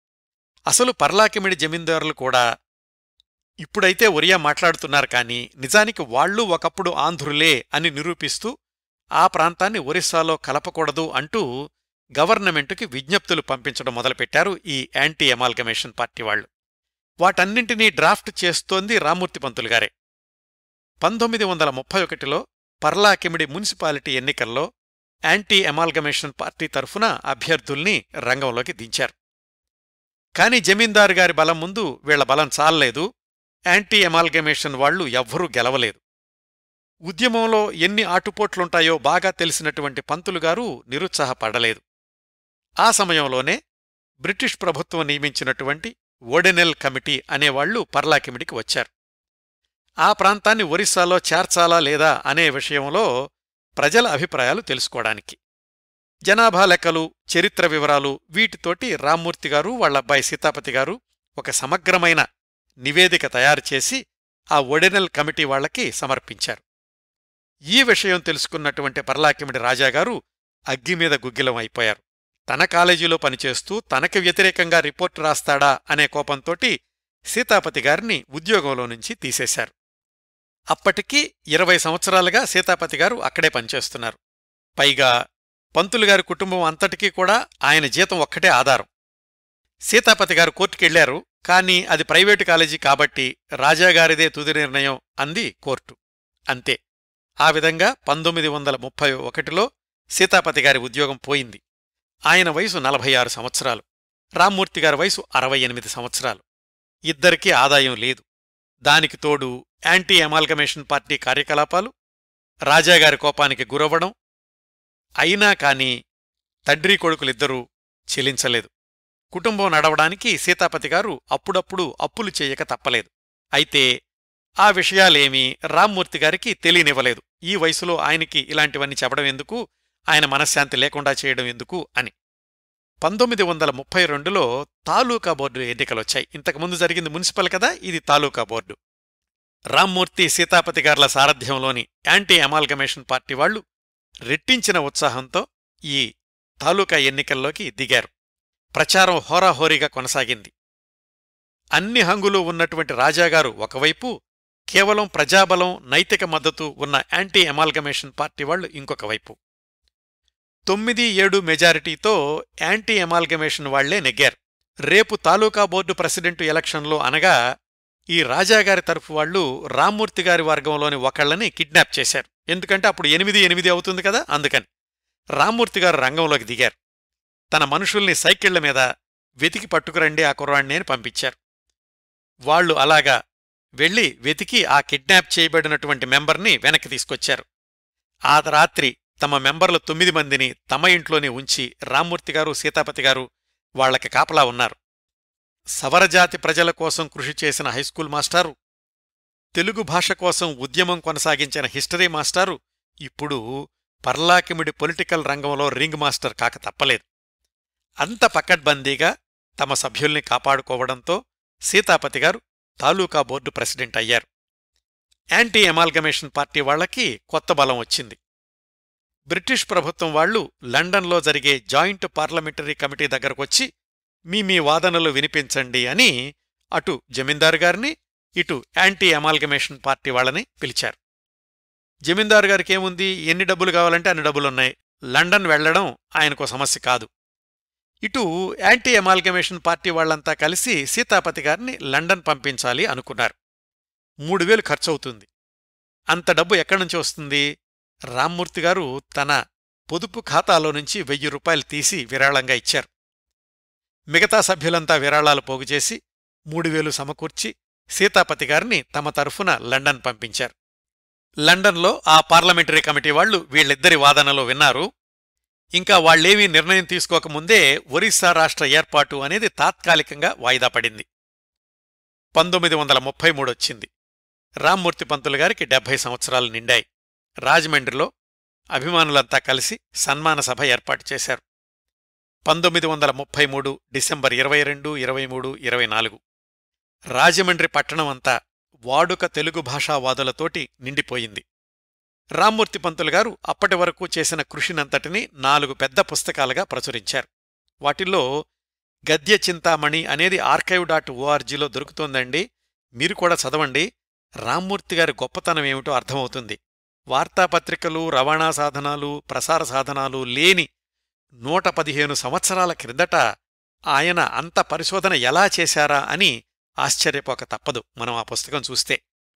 Speaker 1: అసలు పర్లాకిమిడి జమీందారులు కూడా ఇప్పుడైతే ఒరియా మాట్లాడుతున్నారు కాని నిజానికి వాళ్లు ఒకప్పుడు ఆంధ్రులే అని నిరూపిస్తూ ఆ ప్రాంతాన్ని ఒరిస్సాలో కలపకూడదు అంటూ గవర్నమెంటుకి విజ్ఞప్తులు పంపించడం మొదలుపెట్టారు ఈ యాంటీ ఎమాల్గమేషన్ పార్టీ వాళ్లు వాటన్నింటినీ డ్రాఫ్ట్ చేస్తోంది రామూర్తి పంతులు గారే పంతొమ్మిది వందల ముప్పై ఒకటిలో పర్లాకిమిడి మున్సిపాలిటీ ఎన్నికల్లో యాంటీ ఎమాల్గమేషన్ పార్టీ తరఫున అభ్యర్థుల్ని రంగంలోకి దించారు కాని జమీందారు గారి బలం ముందు వీళ్ల బలం చాలలేదు యాంటీ ఎమాల్గమేషన్ వాళ్లు ఎవ్వరూ గెలవలేదు ఉద్యమంలో ఎన్ని ఆటుపోట్లుంటాయో బాగా తెలిసినటువంటి పంతులుగారు నిరుత్సాహపడలేదు ఆ సమయంలోనే బ్రిటిష్ ప్రభుత్వం నియమించినటువంటి ఓడెనెల్ కమిటీ అనేవాళ్లు పర్లాకిమిడికి వచ్చారు ఆ ప్రాంతాన్ని ఒరిస్సాలో చేర్చాలా లేదా అనే విషయంలో ప్రజల అభిప్రాయాలు తెలుసుకోవడానికి జనాభా లెక్కలు చరిత్ర వివరాలు వీటితోటి రామ్మూర్తి గారు వాళ్లబ్బాయి సీతాపతి గారు ఒక సమగ్రమైన నివేదిక తయారుచేసి ఆ ఒడెనెల్ కమిటీ వాళ్లకి సమర్పించారు ఈ విషయం తెలుసుకున్నటువంటి పర్లాకిమిడి రాజాగారు అగ్గిమీద గుగ్గిలం అయిపోయారు తన కాలేజీలో పనిచేస్తూ తనకి వ్యతిరేకంగా రిపోర్టు రాస్తాడా అనే కోపంతోటి సీతాపతి గారిని ఉద్యోగంలో నుంచి తీసేశారు అప్పటికి ఇరవై సంవత్సరాలుగా సీతాపతి గారు అక్కడే పనిచేస్తున్నారు పైగా పంతులుగారి కుటుంబం అంతటికీ కూడా ఆయన జీతం ఒక్కటే ఆధారం సీతాపతి గారు కోర్టుకెళ్లారు కానీ అది ప్రైవేటు కాలేజీ కాబట్టి రాజాగారిదే తుది నిర్ణయం అంది కోర్టు అంతే ఆ విధంగా పంతొమ్మిది వందల ముప్పై ఒకటిలో సీతాపతి గారి ఉద్యోగం పోయింది ఆయన వయసు నలభై ఆరు సంవత్సరాలు రామ్మూర్తి గారి వయసు అరవై ఎనిమిది సంవత్సరాలు ఇద్దరికీ ఆదాయం లేదు దానికి తోడు యాంటీ అమాల్గమేషన్ పార్టీ కార్యకలాపాలు రాజాగారి కోపానికి గురవ్వడం అయినా కాని తండ్రి కొడుకులిద్దరూ చెలించలేదు కుటుంబం నడవడానికి సీతాపతి గారు అప్పుడప్పుడు అప్పులు చేయక తప్పలేదు అయితే ఆ విషయాలేమీ రామ్మూర్తి గారికి తెలియనివ్వలేదు ఈ వయసులో ఆయనకి ఇలాంటివన్నీ చెప్పడం ఎందుకు ఆయన మనశ్శాంతి లేకుండా చేయడం ఎందుకు అని పంతొమ్మిది వందల ముప్పై రెండులో తాలూకా బోర్డు ఎన్నికలొచ్చాయి ఇంతకుముందు జరిగింది మున్సిపల్ కదా ఇది తాలూకా బోర్డు రామ్మూర్తి సీతాపతి గార్ల సారథ్యంలోని యాంటీ అమాల్గమేషన్ పార్టీ వాళ్లు రెట్టించిన ఉత్సాహంతో ఈ తాలూకా ఎన్నికల్లోకి దిగారు ప్రచారం హోరాహోరీగా కొనసాగింది అన్ని హంగులు ఉన్నటువంటి రాజాగారు ఒకవైపు కేవలం ప్రజాబలం నైతిక మద్దతు ఉన్న యాంటీ అమాల్గమేషన్ పార్టీ వాళ్లు ఇంకొక వైపు తొమ్మిది ఏడు మెజారిటీతో యాంటీ అమాల్గమేషన్ వాళ్లే నెగ్గారు రేపు తాలూకా బోర్డు ప్రెసిడెంటు ఎలక్షన్లో అనగా ఈ రాజాగారి తరఫు వాళ్లు రామ్మూర్తి గారి వర్గంలోని ఒకళ్ళని కిడ్నాప్ చేశారు ఎందుకంటే అప్పుడు ఎనిమిది ఎనిమిది అవుతుంది కదా అందుకని రామ్మూర్తి గారు రంగంలోకి దిగారు తన మనుషుల్ని సైకిళ్ల మీద వెతికి పట్టుకురండి ఆ కుర్రాణ్ణి అని పంపించారు వాళ్లు అలాగా వెళ్లి వెతికి ఆ కిడ్నాప్ చేయబడినటువంటి మెంబర్ని వెనక్కి తీసుకొచ్చారు ఆ రాత్రి తమ మెంబర్లు తొమ్మిది మందిని తమ ఇంట్లోనే ఉంచి రామ్మూర్తి గారు సీతాపతి గారు వాళ్లకి కాపలా ఉన్నారు సవరజాతి ప్రజల కోసం కృషి చేసిన హైస్కూల్ మాస్టారు తెలుగు భాష కోసం ఉద్యమం కొనసాగించిన హిస్టరీ మాస్టారు ఇప్పుడు పర్లాకిమిడి పొలిటికల్ రంగంలో రింగ్ మాస్టర్ కాక తప్పలేదు అంత పకడ్బందీగా తమ సభ్యుల్ని కాపాడుకోవడంతో సీతాపతి గారు తాలూకా బోర్డు ప్రెసిడెంట్ అయ్యారు యాంటీ ఎమాల్గమేషన్ పార్టీ వాళ్లకి కొత్త బలం వచ్చింది బ్రిటిష్ ప్రభుత్వం వాళ్లు లండన్లో జరిగే జాయింట్ పార్లమెంటరీ కమిటీ దగ్గరకొచ్చి మీ మీ వాదనలు వినిపించండి అని అటు జమీందారు గారిని ఇటు యాంటీ అమాల్గమేషన్ పార్టీ వాళ్ళని పిలిచారు జమీందారు గారికేముంది ఎన్ని డబ్బులు కావాలంటే అన్ని డబ్బులున్నాయి లండన్ వెళ్లడం ఆయనకో సమస్య కాదు ఇటు యాంటీ అమాల్గమేషన్ పార్టీ వాళ్లంతా కలిసి సీతాపతి గారిని లండన్ పంపించాలి అనుకున్నారు మూడు వేలు ఖర్చవుతుంది అంత డబ్బు ఎక్కడ్నుంచి వస్తుంది రామ్మూర్తి గారు తన పొదుపు ఖాతాలో నుంచి వెయ్యి రూపాయలు తీసి విరాళంగా ఇచ్చారు మిగతా సభ్యులంతా విరాళాలు పోగుచేసి మూడు వేలు సమకూర్చి సీతాపతి గారిని తమ తరఫున లండన్ పంపించారు లండన్లో ఆ పార్లమెంటరీ కమిటీ వాళ్లు వీళ్ళిద్దరి వాదనలో విన్నారు ఇంకా వాళ్లేమీ నిర్ణయం తీసుకోకముందే ఒరిస్సా రాష్ట్ర ఏర్పాటు అనేది తాత్కాలికంగా వాయిదా పడింది పంతొమ్మిది వందల ముప్పై మూడొచ్చింది రామ్మూర్తి పంతులు గారికి డెబ్భై సంవత్సరాలు నిండాయి రాజమండ్రిలో అభిమానులంతా కలిసి సన్మాన సభ ఏర్పాటు చేశారు పంతొమ్మిది వందల ముప్పై మూడు డిసెంబర్ ఇరవై రెండు ఇరవై మూడు ఇరవై నాలుగు రాజమండ్రి పట్టణం అంతా వాడుక తెలుగు భాషావాదులతోటి నిండిపోయింది రామ్మూర్తి పంతులు గారు అప్పటి వరకు చేసిన కృషినంతటినీ నాలుగు పెద్ద పుస్తకాలుగా ప్రచురించారు వాటిల్లో గద్య చింతామణి అనేది ఆర్కైవ్ డాట్ ఓఆర్జీలో దొరుకుతోందండి మీరు కూడా చదవండి రామ్మూర్తి గారి గొప్పతనం ఏమిటో అర్థమవుతుంది వార్తాపత్రికలు రవాణా సాధనాలు ప్రసార సాధనాలు లేని నూట పదిహేను సంవత్సరాల క్రిందట ఆయన అంత పరిశోధన ఎలా చేశారా అని ఆశ్చర్యపోక తప్పదు మనం ఆ పుస్తకం చూస్తే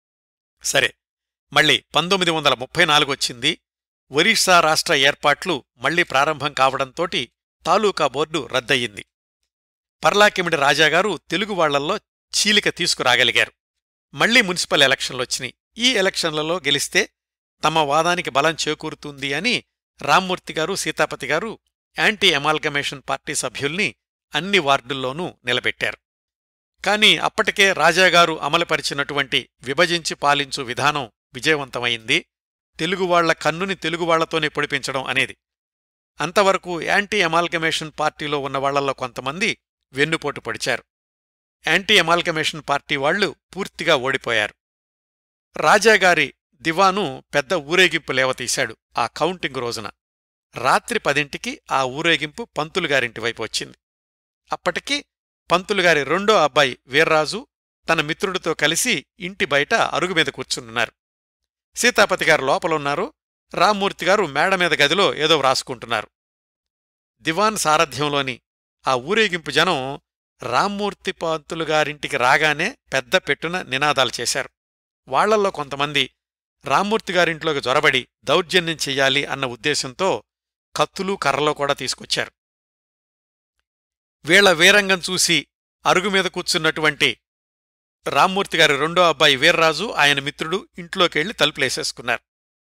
Speaker 1: సరే మళ్ళీ పంతొమ్మిది వందల ముప్పై నాలుగొచ్చింది ఒరిస్సా రాష్ట్ర ఏర్పాట్లు మళ్లీ ప్రారంభం కావడంతోటి తాలూకా బోర్డు రద్దయింది పర్లాకిమిడి రాజాగారు తెలుగు వాళ్లల్లో చీలిక తీసుకురాగలిగారు మళ్లీ మున్సిపల్ ఎలక్షన్లొచ్చినాయి ఈ ఎలక్షన్లలో గెలిస్తే తమ వాదానికి బలం చేకూరుతుంది అని రామ్మూర్తి గారు సీతాపతి గారు యాంటీ అమాల్గమేషన్ పార్టీ సభ్యుల్ని అన్ని వార్డుల్లోనూ నిలబెట్టారు కాని అప్పటికే రాజాగారు అమలుపరిచినటువంటి విభజించి పాలించు విధానం విజయవంతమైంది తెలుగువాళ్ల కన్నుని తెలుగువాళ్లతోనే పొడిపించడం అనేది అంతవరకు యాంటీ అమాల్గమేషన్ పార్టీలో ఉన్న వాళ్లలో కొంతమంది వెన్నుపోటు పొడిచారు యాంటీ అమాల్గమేషన్ పార్టీ వాళ్లు పూర్తిగా ఓడిపోయారు రాజాగారి దివాను పెద్ద ఊరేగింపు లేవతీశాడు ఆ కౌంటింగ్ రోజున రాత్రి పదింటికి ఆ ఊరేగింపు పంతులుగారింటి వైపు వచ్చింది అప్పటికి పంతులుగారి రెండో అబ్బాయి వీర్రాజు తన మిత్రుడితో కలిసి ఇంటి బయట అరుగు మీద కూర్చున్నారు సీతాపతి గారు లోపలున్నారు రామ్మూర్తి గారు మేడ మీద గదిలో ఏదో వ్రాసుకుంటున్నారు దివాన్ సారథ్యంలోని ఆ ఊరేగింపు జనం రామ్మూర్తి పంతులు గారింటికి రాగానే పెద్ద పెట్టున నినాదాలు చేశారు వాళ్లల్లో కొంతమంది రామ్మూర్తి గారింట్లోకి జొరబడి దౌర్జన్యం చెయ్యాలి అన్న ఉద్దేశంతో కత్తులు కర్రలో కూడా తీసుకొచ్చారు వీళ్ల వీరంగం చూసి అరుగు మీద కూర్చున్నటువంటి రామ్మూర్తి గారి రెండో అబ్బాయి వీర్రాజు ఆయన మిత్రుడు ఇంట్లోకెళ్లి తలుపులేసేసుకున్నారు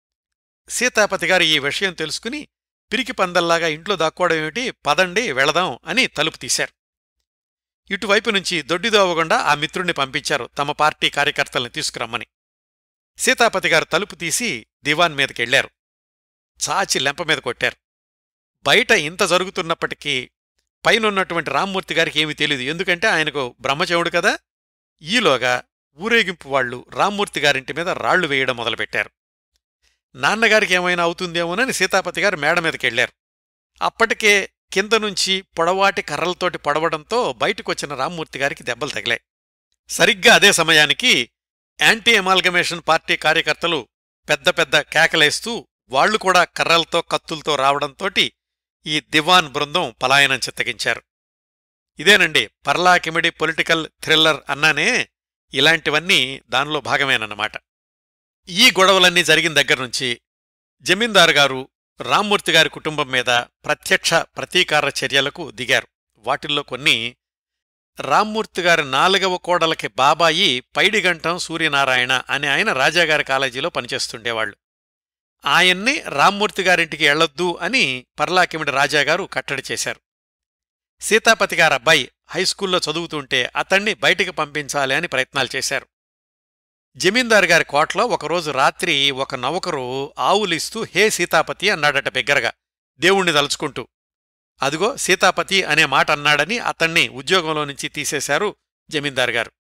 Speaker 1: సీతాపతి గారు ఈ విషయం తెలుసుకుని పిరికి పందల్లాగా ఇంట్లో దాక్కోవడం ఏమిటి పదండి వెళదాం అని తలుపు తీశారు ఇటువైపు నుంచి దొడ్డిదోవకుండా ఆ మిత్రుణ్ణి పంపించారు తమ పార్టీ కార్యకర్తల్ని తీసుకురమ్మని సీతాపతి గారు తలుపు తీసి దివాన్ మీదకెళ్లారు చాచి లెంప మీద కొట్టారు బయట ఇంత జరుగుతున్నప్పటికీ పైనున్నటువంటి రామ్మూర్తి గారికి ఏమీ తెలియదు ఎందుకంటే ఆయనకు బ్రహ్మచవుడు కదా ఈలోగా ఊరేగింపు వాళ్లు రామ్మూర్తి గారింటి మీద రాళ్లు వేయడం మొదలుపెట్టారు నాన్నగారికి ఏమైనా అవుతుందేమోనని సీతాపతి గారు మేడ మీదకెళ్లారు అప్పటికే కింద నుంచి పొడవాటి కర్రలతోటి పొడవడంతో బయటకొచ్చిన రామ్మూర్తి గారికి దెబ్బలు తగిలాయి సరిగ్గా అదే సమయానికి యాంటీ ఎమాల్గమేషన్ పార్టీ కార్యకర్తలు పెద్ద పెద్ద కేకలేస్తూ వాళ్లు కూడా కర్రలతో కత్తులతో రావడంతోటి ఈ దివాన్ బృందం పలాయనం చిత్తగించారు ఇదేనండి పర్లాకిమిడి పొలిటికల్ థ్రిల్లర్ అన్నానే ఇలాంటివన్నీ దానిలో భాగమేనన్నమాట ఈ గొడవలన్నీ జరిగిన దగ్గర్నుంచి జమీందారు గారు రామ్మూర్తి గారి కుటుంబం మీద ప్రత్యక్ష ప్రతీకార చర్యలకు దిగారు వాటిల్లో కొన్ని రామ్మూర్తి గారి నాలుగవ కోడలకి బాబాయి పైడిగంటం సూర్యనారాయణ అనే ఆయన రాజాగారి కాలేజీలో పనిచేస్తుండేవాళ్లు ఆయన్ని రామ్మూర్తి గారింటికి ఎళ్లొద్దు అని పర్లాకిమిడి రాజాగారు కట్టడి చేశారు సీతాపతి గారు అబ్బాయి హైస్కూల్లో చదువుతుంటే అతణ్ణి బయటికి పంపించాలి అని ప్రయత్నాలు చేశారు జమీందారు గారి కోటలో ఒకరోజు రాత్రి ఒక నౌకరు ఆవులిస్తూ హే సీతాపతి అన్నాడట బిగ్గరగా దేవుణ్ణి తలుచుకుంటూ అదిగో సీతాపతి అనే మాట అన్నాడని అతణ్ణి ఉద్యోగంలో నుంచి తీసేశారు జమీందారు గారు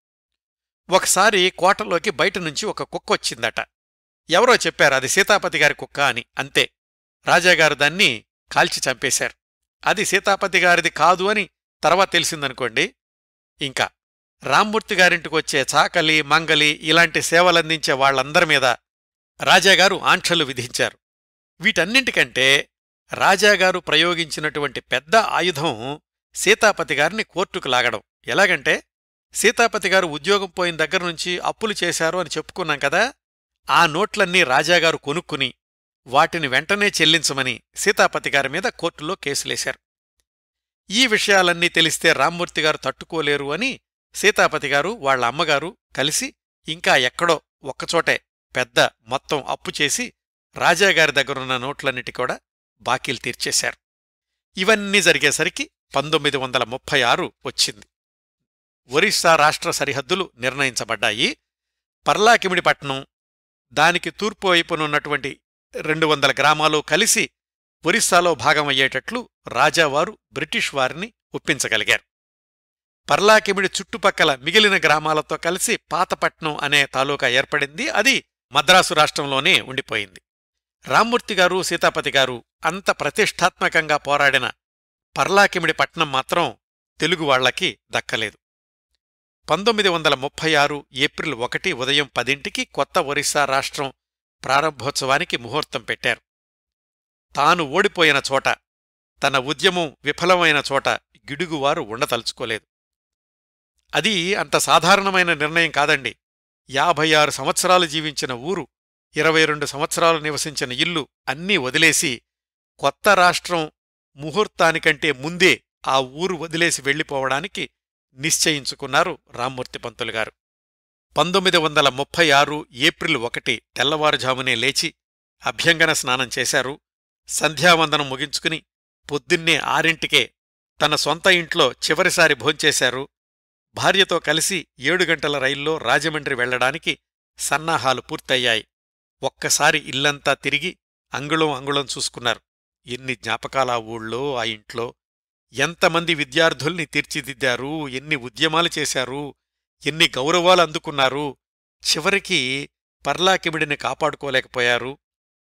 Speaker 1: ఒకసారి కోటలోకి బయట నుంచి ఒక కుక్క వచ్చిందట ఎవరో చెప్పారు అది సీతాపతి గారి కుక్క అని అంతే రాజాగారు దాన్ని కాల్చి చంపేశారు అది సీతాపతి గారిది కాదు అని తర్వాత తెలిసిందనుకోండి ఇంకా రామ్మూర్తి గారింటికొచ్చే చాకలి మంగలి ఇలాంటి సేవలందించే వాళ్లందరి మీద రాజాగారు ఆంక్షలు విధించారు వీటన్నింటికంటే రాజాగారు ప్రయోగించినటువంటి పెద్ద ఆయుధం సీతాపతి గారిని కోర్టుకు లాగడం ఎలాగంటే సీతాపతి గారు ఉద్యోగం పోయిన దగ్గర నుంచి అప్పులు చేశారు అని చెప్పుకున్నాం కదా ఆ నోట్లన్నీ రాజాగారు కొనుక్కుని వాటిని వెంటనే చెల్లించమని సీతాపతి గారి మీద కోర్టులో కేసులేశారు ఈ విషయాలన్నీ తెలిస్తే రామ్మూర్తి గారు తట్టుకోలేరు అని సీతాపతి గారు వాళ్ల అమ్మగారు కలిసి ఇంకా ఎక్కడో ఒక్కచోటే పెద్ద మొత్తం అప్పు చేసి రాజాగారి దగ్గరున్న నోట్లన్నిటి కూడా బాకీలు తీర్చేశారు ఇవన్నీ జరిగేసరికి పంతొమ్మిది వందల ముప్పై ఆరు వచ్చింది ఒరిస్సా రాష్ట్ర సరిహద్దులు నిర్ణయించబడ్డాయి పర్లాకిమిడిపట్నం దానికి తూర్పు వైపునున్నటువంటి రెండు వందల గ్రామాలు కలిసి ఒరిస్సాలో భాగమయ్యేటట్లు రాజావారు బ్రిటిష్ వారిని ఒప్పించగలిగారు పర్లాకిమిడి చుట్టుపక్కల మిగిలిన గ్రామాలతో కలిసి పాతపట్నం అనే తాలూకా ఏర్పడింది అది మద్రాసు రాష్ట్రంలోనే ఉండిపోయింది రామ్మూర్తి గారు సీతాపతి గారు అంత ప్రతిష్టాత్మకంగా పోరాడిన పర్లాకిమిడి పట్నం మాత్రం తెలుగు వాళ్లకి దక్కలేదు పంతొమ్మిది వందల ముప్పై ఆరు ఏప్రిల్ ఒకటి ఉదయం పదింటికి కొత్త ఒరిస్సా రాష్ట్రం ప్రారంభోత్సవానికి ముహూర్తం పెట్టారు తాను ఓడిపోయిన చోట తన ఉద్యమం విఫలమైన చోట గిడుగువారు ఉండతలుచుకోలేదు అది అంత సాధారణమైన నిర్ణయం కాదండి యాభై ఆరు సంవత్సరాలు జీవించిన ఊరు ఇరవై రెండు సంవత్సరాలు నివసించిన ఇల్లు అన్నీ వదిలేసి కొత్త రాష్ట్రం ముహూర్తానికంటే ముందే ఆ ఊరు వదిలేసి వెళ్ళిపోవడానికి నిశ్చయించుకున్నారు రామ్మూర్తి పంతులు గారు పంతొమ్మిది వందల ముప్పై ఆరు ఏప్రిల్ ఒకటి తెల్లవారుజామునే లేచి అభ్యంగన స్నానం చేశారు సంధ్యావందనం ముగించుకుని పొద్దున్నే ఆరింటికే తన సొంత ఇంట్లో చివరిసారి భోంచేశారు భార్యతో కలిసి ఏడు గంటల రైల్లో రాజమండ్రి వెళ్లడానికి సన్నాహాలు పూర్తయ్యాయి ఒక్కసారి ఇల్లంతా తిరిగి అంగుళం అంగుళం చూసుకున్నారు ఎన్ని జ్ఞాపకాలా ఊళ్ళో ఆ ఇంట్లో ఎంతమంది విద్యార్థుల్ని తీర్చిదిద్దారు ఎన్ని ఉద్యమాలు చేశారు ఎన్ని గౌరవాలు అందుకున్నారు చివరికి పర్లాకిమిడిని కాపాడుకోలేకపోయారు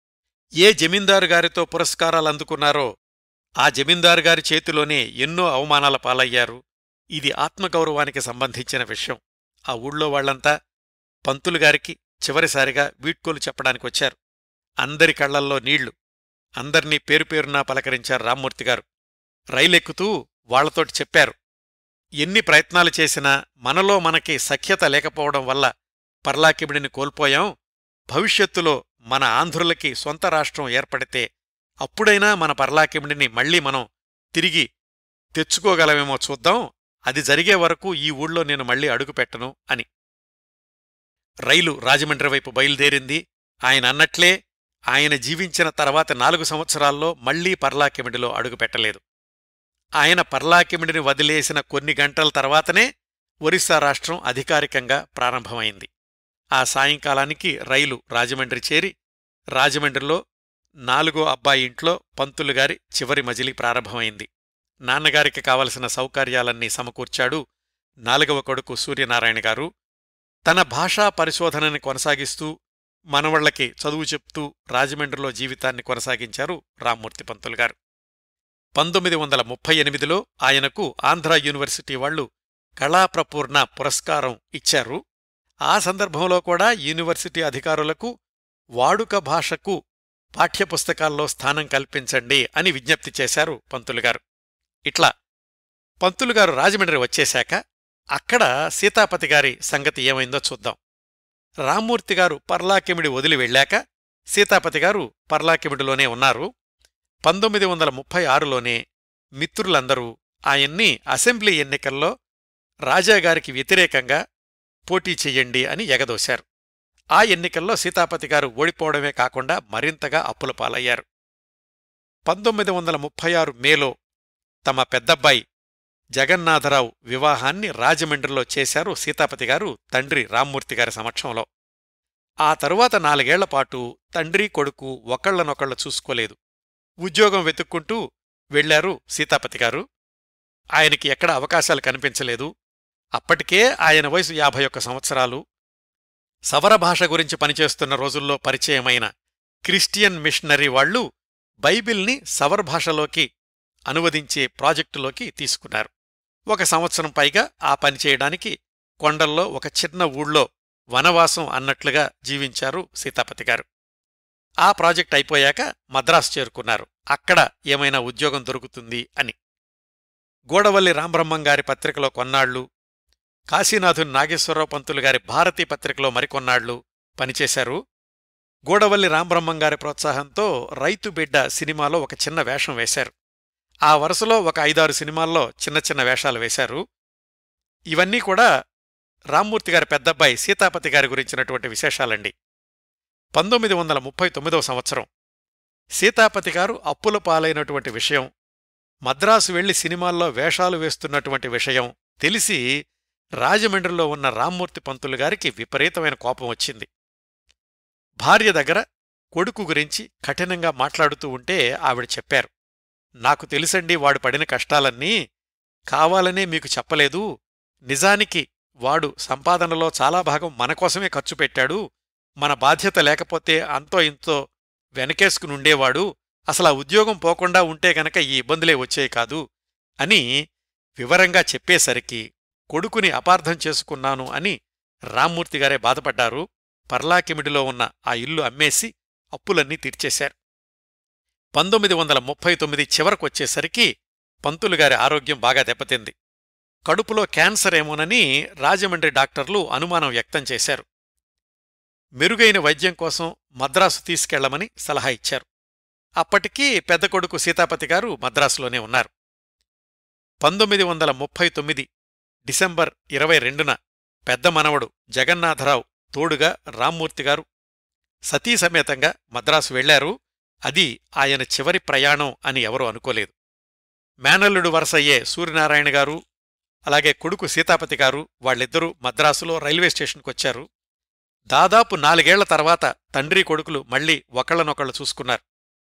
Speaker 1: ఏ జమీందారు గారితో పురస్కారాలు అందుకున్నారో ఆ జమీందారు గారి చేతిలోనే ఎన్నో అవమానాల పాలయ్యారు ఇది ఆత్మగౌరవానికి సంబంధించిన విషయం ఆ ఊళ్ళో వాళ్లంతా పంతులుగారికి చివరిసారిగా వీడ్కోలు చెప్పడానికొచ్చారు అందరి కళ్లల్లో నీళ్లు అందర్నీ పేరుపేరునా పలకరించారు రామ్మూర్తి గారు రైలెక్కుతూ వాళ్లతోటి చెప్పారు ఎన్ని ప్రయత్నాలు చేసినా మనలో మనకి సఖ్యత లేకపోవడం వల్ల పర్లాకిమిడిని కోల్పోయాం భవిష్యత్తులో మన ఆంధ్రులకి సొంత రాష్ట్రం ఏర్పడితే అప్పుడైనా మన పర్లాకిమిడిని మళ్లీ మనం తిరిగి తెచ్చుకోగలమేమో చూద్దాం అది జరిగే వరకు ఈ ఊళ్ళో నేను మళ్లీ అడుగుపెట్టను అని రైలు రాజమండ్రి వైపు బయలుదేరింది ఆయన అన్నట్లే ఆయన జీవించిన తర్వాత నాలుగు సంవత్సరాల్లో మళ్లీ పర్లాకిమిడిలో అడుగుపెట్టలేదు ఆయన పర్లాకిమిడిని వదిలేసిన కొన్ని గంటల తర్వాతనే ఒరిస్సా రాష్ట్రం అధికారికంగా ప్రారంభమైంది ఆ సాయంకాలానికి రైలు రాజమండ్రి చేరి రాజమండ్రిలో నాలుగో అబ్బాయి ఇంట్లో పంతులుగారి చివరి మజిలీ ప్రారంభమైంది నాన్నగారికి కావలసిన సౌకర్యాలన్నీ సమకూర్చాడు నాలుగవ కొడుకు సూర్యనారాయణ గారు తన భాషా పరిశోధనని కొనసాగిస్తూ మనవళ్లకి చదువు చెప్తూ రాజమండ్రిలో జీవితాన్ని కొనసాగించారు రామ్మూర్తి పంతులు గారు పంతొమ్మిది వందల ముప్పై ఎనిమిదిలో ఆయనకు ఆంధ్ర యూనివర్సిటీ వాళ్లు కళాప్రపూర్ణ పురస్కారం ఇచ్చారు ఆ సందర్భంలో కూడా యూనివర్సిటీ అధికారులకు వాడుక భాషకు పాఠ్యపుస్తకాల్లో స్థానం కల్పించండి అని విజ్ఞప్తి చేశారు పంతులుగారు ఇట్లా పంతులుగారు రాజమండ్రి వచ్చేశాక అక్కడ సీతాపతి గారి సంగతి ఏమైందో చూద్దాం రామ్మూర్తి గారు పర్లాకిమిడి వదిలి వెళ్ళాక సీతాపతి గారు పర్లాకిమిడిలోనే ఉన్నారు పంతొమ్మిది వందల ముప్పై ఆరులోనే మిత్రులందరూ ఆయన్ని అసెంబ్లీ ఎన్నికల్లో రాజాగారికి వ్యతిరేకంగా పోటీ చెయ్యండి అని ఎగదోశారు ఆ ఎన్నికల్లో సీతాపతి గారు ఓడిపోవడమే కాకుండా మరింతగా అప్పుల పాలయ్యారు పంతొమ్మిది వందల ముప్పై ఆరు మేలో తమ పెద్దబ్బాయి జగన్నాథరావు వివాహాన్ని రాజమండ్రిలో చేశారు సీతాపతి గారు తండ్రి రామ్మూర్తి గారి సమక్షంలో ఆ తరువాత నాలుగేళ్లపాటు తండ్రి కొడుకు ఒకళ్లనొకళ్ల చూసుకోలేదు ఉద్యోగం వెతుక్కుంటూ వెళ్లారు సీతాపతి గారు ఆయనకి ఎక్కడ అవకాశాలు కనిపించలేదు అప్పటికే ఆయన వయసు యాభై ఒక్క సంవత్సరాలు సవర భాష గురించి పనిచేస్తున్న రోజుల్లో పరిచయమైన క్రిస్టియన్ మిషనరీ వాళ్లు బైబిల్ని సవర్ భాషలోకి అనువదించే ప్రాజెక్టులోకి తీసుకున్నారు ఒక సంవత్సరం పైగా ఆ పని చేయడానికి కొండల్లో ఒక చిన్న ఊళ్ళో వనవాసం అన్నట్లుగా జీవించారు సీతాపతి గారు ఆ ప్రాజెక్ట్ అయిపోయాక మద్రాసు చేరుకున్నారు అక్కడ ఏమైనా ఉద్యోగం దొరుకుతుంది అని గోడవల్లి రాంబ్రహ్మం గారి పత్రికలో కొన్నాళ్లు కాశీనాథుని నాగేశ్వరరావు పంతులు గారి భారతీ పత్రికలో మరికొన్నాళ్లు పనిచేశారు గోడవల్లి రాంబ్రహ్మం గారి ప్రోత్సాహంతో రైతు బిడ్డ సినిమాలో ఒక చిన్న వేషం వేశారు ఆ వరుసలో ఒక ఐదారు సినిమాల్లో చిన్న చిన్న వేషాలు వేశారు ఇవన్నీ కూడా రామ్మూర్తి గారి పెద్దబ్బాయి సీతాపతి గారి గురించినటువంటి విశేషాలండి పంతొమ్మిది వందల ముప్పై తొమ్మిదవ సంవత్సరం సీతాపతి గారు అప్పుల పాలైనటువంటి విషయం మద్రాసు వెళ్లి సినిమాల్లో వేషాలు వేస్తున్నటువంటి విషయం తెలిసి రాజమండ్రిలో ఉన్న రామ్మూర్తి పంతులు గారికి విపరీతమైన కోపం వచ్చింది భార్య దగ్గర కొడుకు గురించి కఠినంగా మాట్లాడుతూ ఉంటే ఆవిడ చెప్పారు నాకు తెలుసండి వాడు పడిన కష్టాలన్నీ కావాలనే మీకు చెప్పలేదు నిజానికి వాడు సంపాదనలో చాలా భాగం మనకోసమే ఖర్చు పెట్టాడు మన బాధ్యత లేకపోతే అంతో ఇంతో వెనకేసుకుని ఉండేవాడు అసలు ఆ ఉద్యోగం పోకుండా ఉంటే గనక ఈ ఇబ్బందులే వచ్చేవి కాదు అని వివరంగా చెప్పేసరికి కొడుకుని అపార్థం చేసుకున్నాను అని రామ్మూర్తిగారే బాధపడ్డారు పర్లాకిమిడిలో ఉన్న ఆ ఇల్లు అమ్మేసి అప్పులన్నీ తీర్చేశారు పంతొమ్మిది వందల ముప్పై తొమ్మిది చివరకొచ్చేసరికి పంతులుగారి ఆరోగ్యం బాగా దెబ్బతింది కడుపులో క్యాన్సర్ ఏమోనని రాజమండ్రి డాక్టర్లు అనుమానం వ్యక్తం చేశారు మెరుగైన వైద్యం కోసం మద్రాసు తీసుకెళ్లమని సలహా ఇచ్చారు అప్పటికీ పెద్ద కొడుకు సీతాపతి గారు మద్రాసులోనే ఉన్నారు పంతొమ్మిది వందల ముప్పై తొమ్మిది డిసెంబర్ ఇరవై రెండున పెద్ద మనవడు జగన్నాథరావు తోడుగా రామ్మూర్తి గారు సతీ సమేతంగా మద్రాసు వెళ్లారు అది ఆయన చివరి ప్రయాణం అని ఎవరూ అనుకోలేదు మేనల్లుడు వరసయ్యే సూర్యనారాయణ గారు అలాగే కొడుకు సీతాపతి గారు వాళ్ళిద్దరూ మద్రాసులో రైల్వే స్టేషన్కొచ్చారు దాదాపు నాలుగేళ్ల తర్వాత తండ్రి కొడుకులు మళ్లీ ఒకళ్లనొకళ్ళు చూసుకున్నారు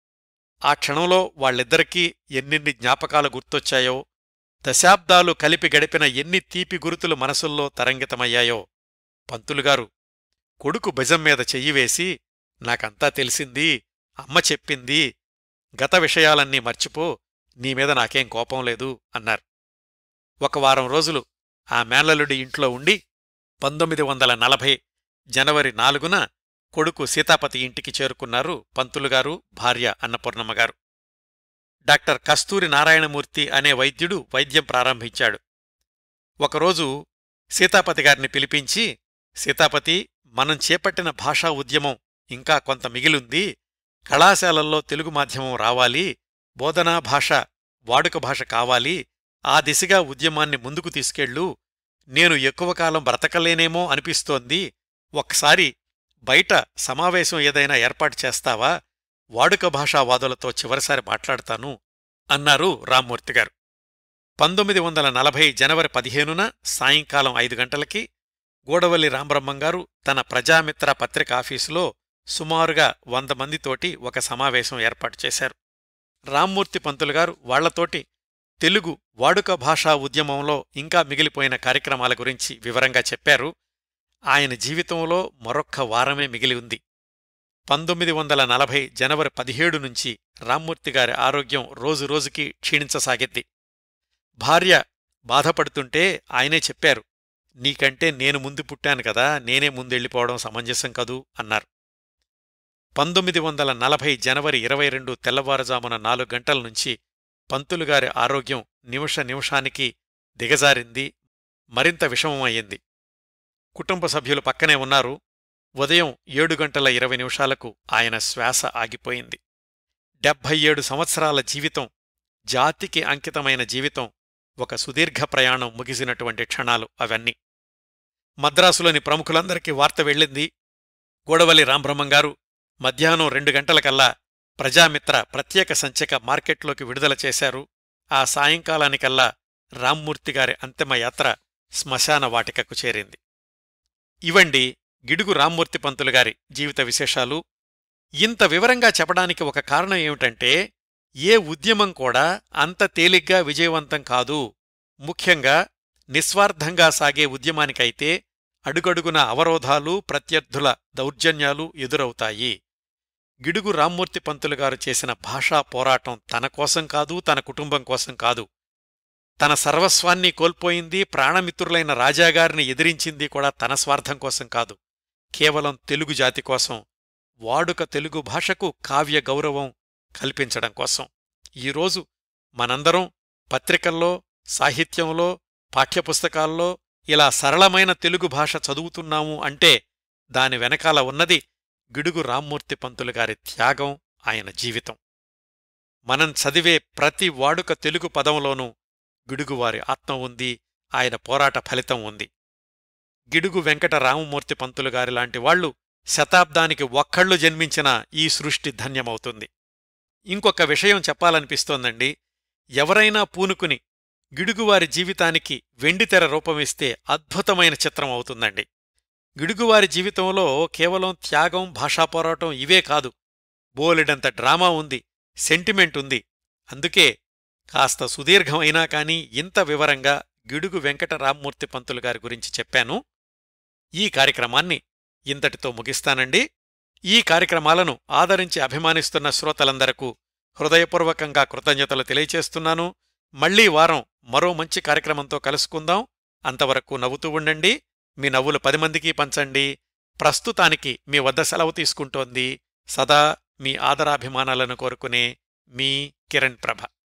Speaker 1: ఆ క్షణంలో వాళ్ళిద్దరికీ ఎన్నెన్ని జ్ఞాపకాలు గుర్తొచ్చాయో దశాబ్దాలు కలిపి గడిపిన ఎన్ని తీపి గురుతులు మనసుల్లో తరంగితమయ్యాయో పంతులుగారు కొడుకు భుజం మీద చెయ్యివేసి నాకంతా తెలిసింది అమ్మ చెప్పింది గత విషయాలన్నీ మర్చిపో నీమీద నాకేం కోపం లేదు అన్నారు ఒక వారం రోజులు ఆ మేనల్లుడి ఇంట్లో ఉండి పంతొమ్మిది వందల నలభై జనవరి నాలుగున కొడుకు సీతాపతి ఇంటికి చేరుకున్నారు పంతులుగారు భార్య అన్నపూర్ణమ్మగారు డాక్టర్ కస్తూరి నారాయణమూర్తి అనే వైద్యుడు వైద్యం ప్రారంభించాడు ఒకరోజు సీతాపతి గారిని పిలిపించి సీతాపతి మనం చేపట్టిన భాషా ఉద్యమం ఇంకా కొంత మిగిలుంది కళాశాలల్లో తెలుగు మాధ్యమం రావాలి బోధనా భాష వాడుక భాష కావాలి ఆ దిశగా ఉద్యమాన్ని ముందుకు తీసుకెళ్ళు నేను ఎక్కువ కాలం బ్రతకలేనేమో అనిపిస్తోంది ఒక్కసారి బయట సమావేశం ఏదైనా ఏర్పాటు చేస్తావా వాడుక భాషావాదులతో చివరిసారి మాట్లాడతాను అన్నారు రామ్మూర్తి గారు పంతొమ్మిది వందల నలభై జనవరి పదిహేనున సాయంకాలం ఐదు గంటలకి గూడవల్లి రామబ్రహ్మం గారు తన ప్రజామిత్ర పత్రిక ఆఫీసులో సుమారుగా వంద మందితోటి ఒక సమావేశం ఏర్పాటు చేశారు రామ్మూర్తి పంతులు గారు వాళ్లతోటి తెలుగు వాడుక భాషా ఉద్యమంలో ఇంకా మిగిలిపోయిన కార్యక్రమాల గురించి వివరంగా చెప్పారు ఆయన జీవితంలో మరొక్క వారమే మిగిలి ఉంది పంతొమ్మిది వందల నలభై జనవరి పదిహేడు నుంచి రామ్మూర్తి గారి ఆరోగ్యం రోజురోజుకి క్షీణించసాగింది భార్య బాధపడుతుంటే ఆయనే చెప్పారు నీకంటే నేను ముందు పుట్టాను కదా నేనే ముందెళ్ళిపోవడం సమంజసం కదూ అన్నారు పంతొమ్మిది వందల నలభై జనవరి ఇరవై రెండు తెల్లవారుజామున నాలుగు గంటల నుంచి పంతులుగారి ఆరోగ్యం నిమిష నిమిషానికి దిగజారింది మరింత విషమమయ్యింది కుటుంబ సభ్యులు పక్కనే ఉన్నారు ఉదయం ఏడు గంటల ఇరవై నిమిషాలకు ఆయన శ్వాస ఆగిపోయింది డెబ్భై ఏడు సంవత్సరాల జీవితం జాతికి అంకితమైన జీవితం ఒక సుదీర్ఘ ప్రయాణం ముగిసినటువంటి క్షణాలు అవన్నీ మద్రాసులోని ప్రముఖులందరికీ వార్త వెళ్ళింది గూడవల్లి రాంబ్రహ్మంగారు మధ్యాహ్నం రెండు గంటలకల్లా ప్రజామిత్ర ప్రత్యేక సంచిక మార్కెట్లోకి విడుదల చేశారు ఆ సాయంకాలానికల్లా రామ్మూర్తిగారి అంతిమయాత్ర శ్మశాన వాటికకు చేరింది ఇవండి గిడుగు రామ్మూర్తి పంతులుగారి జీవిత విశేషాలు ఇంత వివరంగా చెప్పడానికి ఒక కారణం ఏమిటంటే ఏ ఉద్యమం కూడా అంత తేలిగ్గా విజయవంతం కాదు ముఖ్యంగా నిస్వార్థంగా సాగే ఉద్యమానికైతే అడుగడుగున అవరోధాలు ప్రత్యర్థుల దౌర్జన్యాలు ఎదురవుతాయి గిడుగు రామ్మూర్తి పంతులుగారు చేసిన భాషా పోరాటం తన కోసం కాదు తన కుటుంబం కోసం కాదు తన సర్వస్వాన్ని కోల్పోయింది ప్రాణమిత్రులైన రాజాగారిని ఎదిరించింది కూడా తన స్వార్థం కోసం కాదు కేవలం తెలుగు జాతి కోసం వాడుక తెలుగు భాషకు కావ్య గౌరవం కల్పించడం కోసం ఈరోజు మనందరం పత్రికల్లో సాహిత్యంలో పాఠ్యపుస్తకాల్లో ఇలా సరళమైన తెలుగు భాష చదువుతున్నాము అంటే దాని వెనకాల ఉన్నది గిడుగు రామ్మూర్తి పంతులు గారి త్యాగం ఆయన జీవితం మనం చదివే ప్రతి వాడుక తెలుగు పదంలోనూ గిడుగువారి ఆత్మ ఉంది ఆయన పోరాట ఫలితం ఉంది గిడుగు వెంకట రామమూర్తి పంతులు గారి లాంటి వాళ్లు శతాబ్దానికి ఒక్కళ్ళు జన్మించిన ఈ సృష్టి ధన్యమవుతుంది ఇంకొక విషయం చెప్పాలనిపిస్తోందండి ఎవరైనా పూనుకుని గిడుగువారి జీవితానికి వెండితెర రూపమిస్తే అద్భుతమైన చిత్రం అవుతుందండి గిడుగువారి జీవితంలో కేవలం త్యాగం భాషా పోరాటం ఇవే కాదు బోలెడంత డ్రామా ఉంది సెంటిమెంట్ ఉంది అందుకే కాస్త సుదీర్ఘమైనా కాని ఇంత వివరంగా గిడుగు వెంకట రామ్మూర్తి పంతులు గారి గురించి చెప్పాను ఈ కార్యక్రమాన్ని ఇంతటితో ముగిస్తానండి ఈ కార్యక్రమాలను ఆదరించి అభిమానిస్తున్న శ్రోతలందరకు హృదయపూర్వకంగా కృతజ్ఞతలు తెలియచేస్తున్నాను మళ్లీ వారం మరో మంచి కార్యక్రమంతో కలుసుకుందాం అంతవరకు నవ్వుతూ ఉండండి మీ నవ్వులు పది మందికి పంచండి ప్రస్తుతానికి మీ వద్ద సెలవు తీసుకుంటోంది సదా మీ ఆదరాభిమానాలను కోరుకునే మీ కిరణ్ ప్రభ